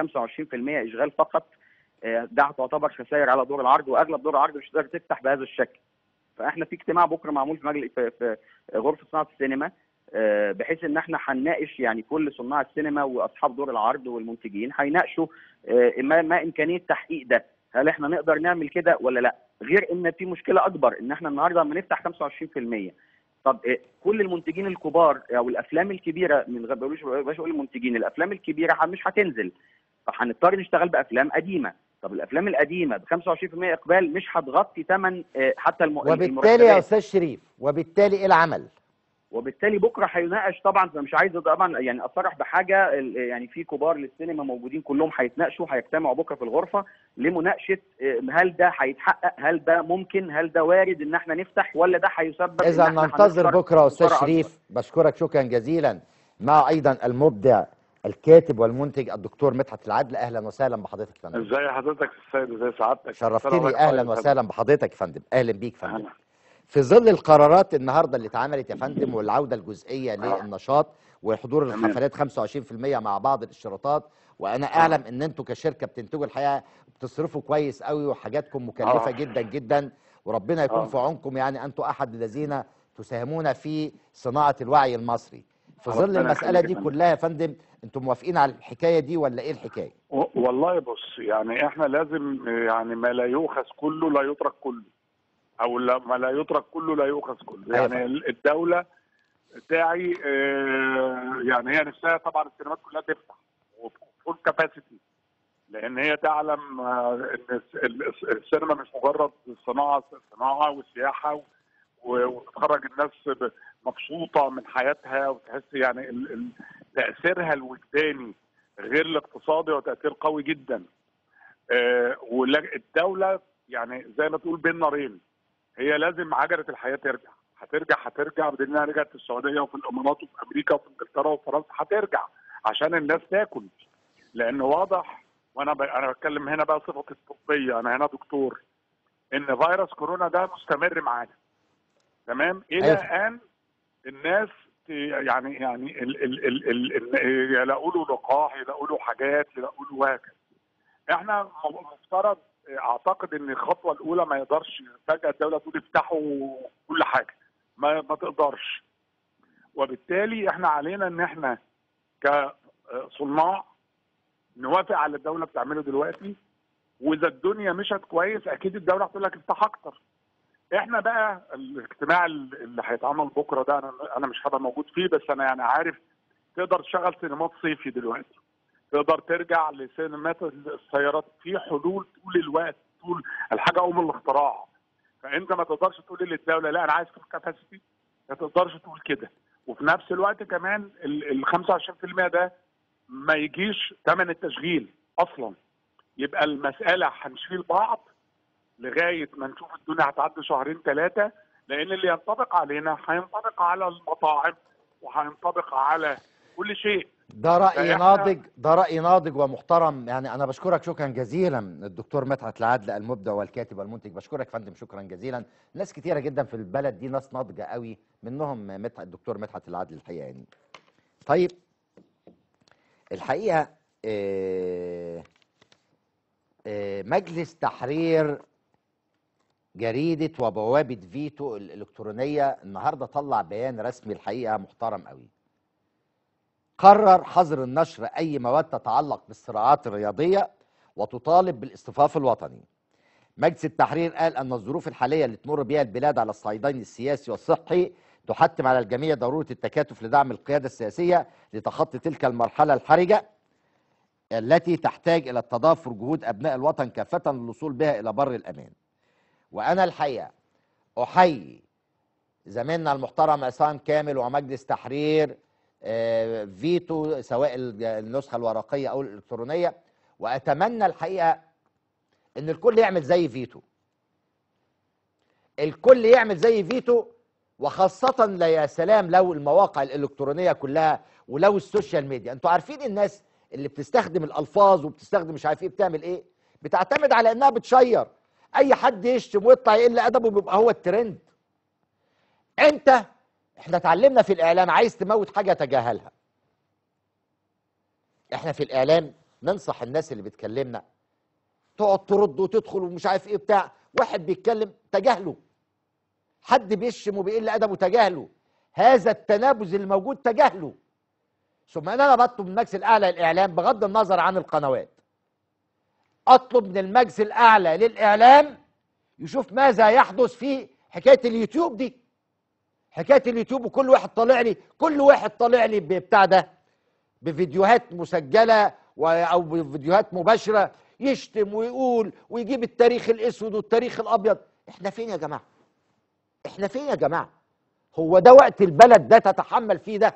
K: 25% اشغال فقط آه، ده تعتبر خسائر على دور العرض واغلب دور العرض مش هتقدر تفتح بهذا الشكل فاحنا في اجتماع بكره معمول في مجلس في, في غرفه صناعه السينما آه، بحيث ان احنا هنناقش يعني كل صناع السينما واصحاب دور العرض والمنتجين هيناقشوا آه، ما, ما امكانيه تحقيق ده هل احنا نقدر نعمل كده ولا لا غير ان في مشكله اكبر ان احنا النهارده لما نفتح 25% طب إيه كل المنتجين الكبار او الافلام الكبيره من غير بقولش بقولش اقول المنتجين الافلام الكبيره ح- مش هتنزل فهنضطر نشتغل بافلام قديمه طب الافلام القديمه ب 25% اقبال مش هتغطي ثمن حتى الم...
A: وبالتالي يا
K: المرتبات.
A: استاذ شريف وبالتالي ايه العمل
K: وبالتالي بكره هيناقش طبعا مش عايز طبعا يعني اصرح بحاجه ال- يعني في كبار للسينما موجودين كلهم هيتناقشوا هيجتمعوا بكره في الغرفه لمناقشه آه، هل ده هيتحقق هل ده ممكن هل ده وارد ان احنا نفتح ولا ده هيسبب إن
A: اذا
K: إحنا
A: ننتظر
K: هنخسر
A: بكره استاذ
K: خسارة
A: شريف بشكرك شكرا جزيلا مع ايضا المبدع الكاتب والمنتج الدكتور مدحت العدل اهلا وسهلا بحضرتك يا فندم
L: ازي حضرتك يا السيد ازي سعادتك
A: شرفتني
L: السلام
A: اهلا
L: عليكم.
A: وسهلا بحضرتك يا فندم اهلا بيك يا فندم
L: أهلا.
A: في ظل القرارات النهارده اللي اتعملت يا فندم والعوده الجزئيه للنشاط وحضور
L: تمام.
A: الحفلات 25% مع بعض الاشتراطات وانا اعلم ان انتوا كشركه بتنتجوا الحقيقه بتصرفوا كويس قوي وحاجاتكم مكلفه
L: آه.
A: جدا جدا وربنا يكون
L: آه.
A: في عونكم يعني انتوا احد الذين تساهمون في صناعه الوعي المصري في ظل
L: ربنا
A: المساله
L: يخليك
A: دي
L: يا فندم.
A: كلها يا فندم انتم موافقين على الحكايه دي ولا ايه الحكايه
L: و- والله بص يعني احنا لازم يعني ما لا يؤخذ كله لا يترك كله او لا ما لا يترك كله لا يؤخذ كله
A: أيوة
L: يعني ال- الدوله داعي آه، يعني هي نفسها طبعا السينمات كلها تفتح وفول كاباسيتي لان هي تعلم آه، ان الس- ال- السينما مش مجرد صناعه صناعه وسياحه و- وتخرج الناس ب- مبسوطه من حياتها وتحس يعني ال- ال- تاثيرها الوجداني غير الاقتصادي وتاثير قوي جدا آه، والدوله يعني زي ما تقول بين نارين هي لازم عجله الحياه ترجع هترجع هترجع بدليل انها رجعت في السعوديه وفي الامارات وفي امريكا وفي انجلترا وفي فرنسا هترجع عشان الناس تاكل لان واضح وانا ب... انا بتكلم هنا بقى صفتي الطبيه انا هنا دكتور ان فيروس كورونا ده مستمر معانا تمام الى
A: أيوة.
L: ان الناس ت- يعني يعني ال ال ال ال ال يلاقوا له لقاح يلاقوا له حاجات يلاقوا له وهكذا احنا م- مفترض اعتقد ان الخطوه الاولى ما يقدرش فجاه الدوله تقول افتحوا كل حاجه ما ما تقدرش وبالتالي احنا علينا ان احنا كصناع نوافق على اللي الدوله بتعمله دلوقتي واذا الدنيا مشت كويس اكيد الدوله هتقول لك افتح اكتر احنا بقى الاجتماع اللي هيتعمل بكره ده انا انا مش هبقى موجود فيه بس انا يعني عارف تقدر تشغل سينمات صيفي دلوقتي تقدر ترجع لسينمات السيارات في حلول طول الوقت طول الحاجه ام الاختراع فانت ما تقدرش تقول للدوله لا انا عايز فول كاباسيتي ما تقدرش تقول كده وفي نفس الوقت كمان ال ال 25% ده ما يجيش ثمن التشغيل اصلا يبقى المساله هنشيل بعض لغايه ما نشوف الدنيا هتعدي شهرين ثلاثه لان اللي ينطبق علينا هينطبق على المطاعم وهينطبق على كل شيء
A: ده رأي
L: فإحنا-
A: ناضج ده رأي ناضج ومحترم يعني أنا بشكرك شكرا جزيلا الدكتور مدحت العدل المبدع والكاتب والمنتج بشكرك فندم شكرا جزيلا ناس كتيرة جدا في البلد دي ناس ناضجة قوي منهم مدحت الدكتور مدحت العدل الحقيقة يعني طيب الحقيقة آه، آه، مجلس تحرير جريدة وبوابة فيتو الإلكترونية النهاردة طلع بيان رسمي الحقيقة محترم قوي قرر حظر النشر أي مواد تتعلق بالصراعات الرياضية وتطالب بالاصطفاف الوطني مجلس التحرير قال أن الظروف الحالية اللي تمر بها البلاد على الصعيدين السياسي والصحي تحتم على الجميع ضرورة التكاتف لدعم القيادة السياسية لتخطي تلك المرحلة الحرجة التي تحتاج إلى التضافر جهود أبناء الوطن كافة للوصول بها إلى بر الأمان وأنا الحقيقة أحيي زميلنا المحترم عصام كامل ومجلس تحرير آه، فيتو سواء الج- النسخه الورقيه او الالكترونيه واتمنى الحقيقه ان الكل يعمل زي فيتو الكل يعمل زي فيتو وخاصة لا يا سلام لو المواقع الإلكترونية كلها ولو السوشيال ميديا انتوا عارفين الناس اللي بتستخدم الألفاظ وبتستخدم مش عارف ايه بتعمل ايه بتعتمد على انها بتشير اي حد يشتم ويطلع يقل ادبه بيبقى هو الترند انت احنا اتعلمنا في الاعلام عايز تموت حاجه تجاهلها احنا في الاعلام ننصح الناس اللي بتكلمنا تقعد ترد وتدخل ومش عارف ايه بتاع واحد بيتكلم تجاهله حد بيشتم وبيقل ادبه تجاهله هذا التنابز اللي موجود تجاهله ثم ان انا بطلب من المجلس الاعلى للاعلام بغض النظر عن القنوات اطلب من المجلس الاعلى للاعلام يشوف ماذا يحدث في حكايه اليوتيوب دي حكايه اليوتيوب وكل واحد طالع لي كل واحد طالع لي بتاع ده بفيديوهات مسجله و- او بفيديوهات مباشره يشتم ويقول ويجيب التاريخ الاسود والتاريخ الابيض احنا فين يا جماعه احنا فين يا جماعه هو ده وقت البلد ده تتحمل فيه ده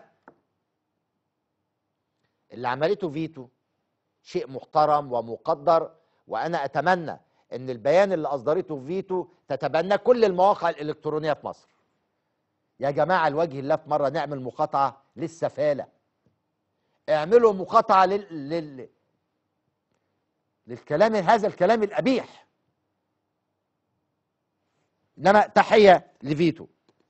A: اللي عملته فيتو شيء محترم ومقدر وانا اتمنى ان البيان اللي اصدرته فيتو تتبنى كل المواقع الالكترونيه في مصر يا جماعه لوجه الله في مره نعمل مقاطعه للسفاله اعملوا مقاطعه لل... لل... للكلام هذا الكلام القبيح انما تحيه لفيتو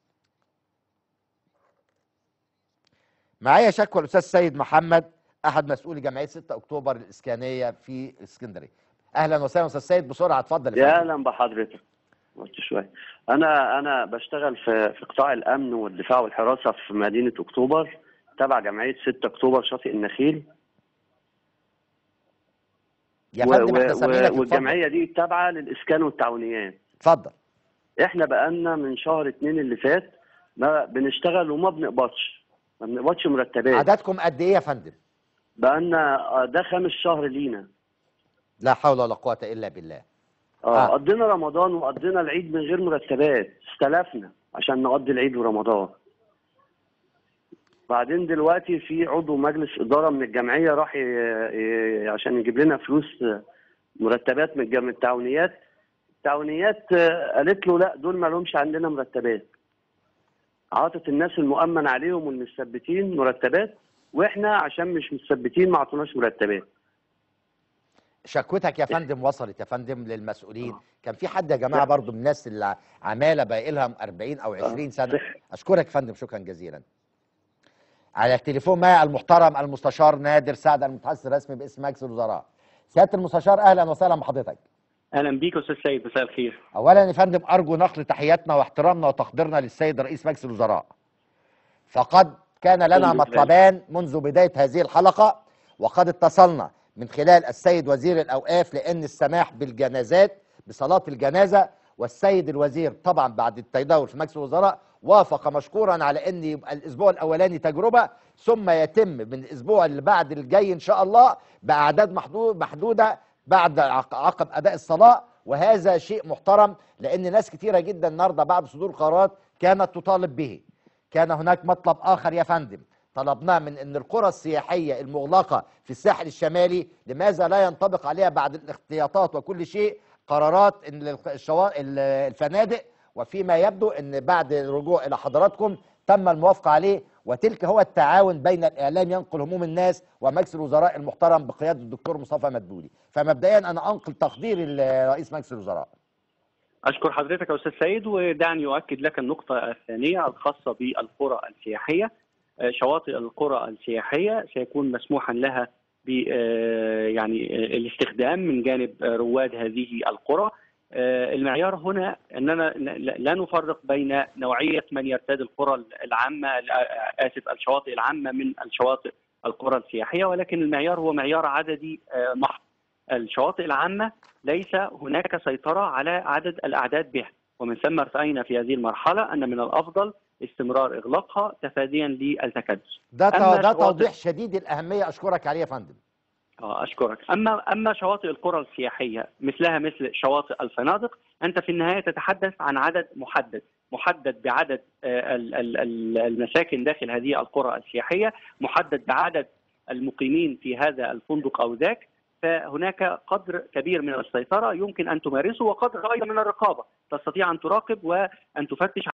A: معايا شكوى الاستاذ سيد محمد احد مسؤولي جمعيه 6 اكتوبر الاسكانيه في اسكندريه اهلا وسهلا استاذ سيد بسرعه اتفضل
M: يا
A: فندم.
M: اهلا بحضرتك قلت شويه انا انا بشتغل في في قطاع الامن والدفاع والحراسه في مدينه اكتوبر تبع جمعيه 6 اكتوبر شاطئ النخيل
A: يا
M: و-
A: فندم احنا
M: و-
A: سامعينك اتفضل.
M: والجمعيه دي تابعه للاسكان والتعاونيات
A: اتفضل
M: احنا بقالنا من شهر اتنين اللي فات ما بنشتغل وما بنقبضش ما بنقبضش مرتبات
A: عددكم قد ايه يا فندم
M: بقالنا آه، ده خامس شهر لينا
A: لا حول ولا قوه الا بالله
M: اه
A: آه.
M: قضينا رمضان وقضينا العيد من غير مرتبات استلفنا عشان نقضي العيد ورمضان بعدين دلوقتي في عضو مجلس إدارة من الجمعية راح ي... ي... عشان يجيب لنا فلوس مرتبات من الجم... التعاونيات التعاونيات آه، قالت له لا دول ما لهمش عندنا مرتبات عاطت الناس المؤمن عليهم والمثبتين مرتبات واحنا عشان مش مثبتين ما عطوناش مرتبات
A: شكوتك يا فندم وصلت يا فندم للمسؤولين كان في حد يا جماعه برضو من الناس اللي عماله باقي لها 40 او 20 سنه اشكرك يا فندم شكرا جزيلا على التليفون معي المحترم المستشار نادر سعد المتحدث الرسمي باسم مجلس الوزراء سياده المستشار اهلا وسهلا بحضرتك
N: اهلا بيك استاذ سيد مساء الخير
A: اولا يا فندم ارجو نقل تحياتنا واحترامنا وتقديرنا للسيد رئيس مجلس الوزراء فقد كان لنا
N: الحمد لله.
A: مطلبان منذ بدايه هذه الحلقه وقد اتصلنا من خلال السيد وزير الاوقاف لان السماح بالجنازات بصلاه الجنازه والسيد الوزير طبعا بعد التداول في مجلس الوزراء وافق مشكورا على ان يبقى الاسبوع الاولاني تجربه ثم يتم من الاسبوع اللي بعد الجاي ان شاء الله باعداد محدود محدوده بعد عق- عقب اداء الصلاه وهذا شيء محترم لان ناس كتيره جدا النهارده بعد صدور قرارات كانت تطالب به كان هناك مطلب اخر يا فندم طلبناه من ان القرى السياحيه المغلقه في الساحل الشمالي لماذا لا ينطبق عليها بعد الاحتياطات وكل شيء قرارات ان الشوا- ال- الفنادق وفيما يبدو ان بعد الرجوع الى حضراتكم تم الموافقه عليه وتلك هو التعاون بين الاعلام ينقل هموم الناس ومجلس الوزراء المحترم بقياده الدكتور مصطفى مدبولي فمبدئيا انا انقل تقديري لرئيس مجلس الوزراء
N: اشكر حضرتك يا استاذ سيد ودعني اؤكد لك النقطه الثانيه الخاصه بالقرى السياحيه آه، شواطئ القرى السياحيه سيكون مسموحا لها ب آه، يعني آه، الاستخدام من جانب آه، رواد هذه القرى آه، المعيار هنا اننا لا لا نفرق بين نوعيه من يرتاد القرى العامه آه، اسف الشواطئ العامه من الشواطئ القرى السياحيه ولكن المعيار هو معيار عددي آه، محض الشواطئ العامه ليس هناك سيطره على عدد الاعداد بها ومن ثم ارتأينا في هذه المرحله ان من الافضل استمرار اغلاقها تفاديا للتكدس
A: ده
N: أما
A: ده
N: شواطئ-
A: توضيح شديد الاهميه اشكرك عليه يا فندم
N: اه اشكرك اما اما شواطئ القرى السياحيه مثلها مثل شواطئ الفنادق انت في النهايه تتحدث عن عدد محدد محدد بعدد آه، ال- ال- ال- المساكن داخل هذه القرى السياحيه محدد بعدد المقيمين في هذا الفندق او ذاك فهناك قدر كبير من السيطره يمكن ان تمارسه وقدر ايضا من الرقابه تستطيع ان تراقب وان تفتش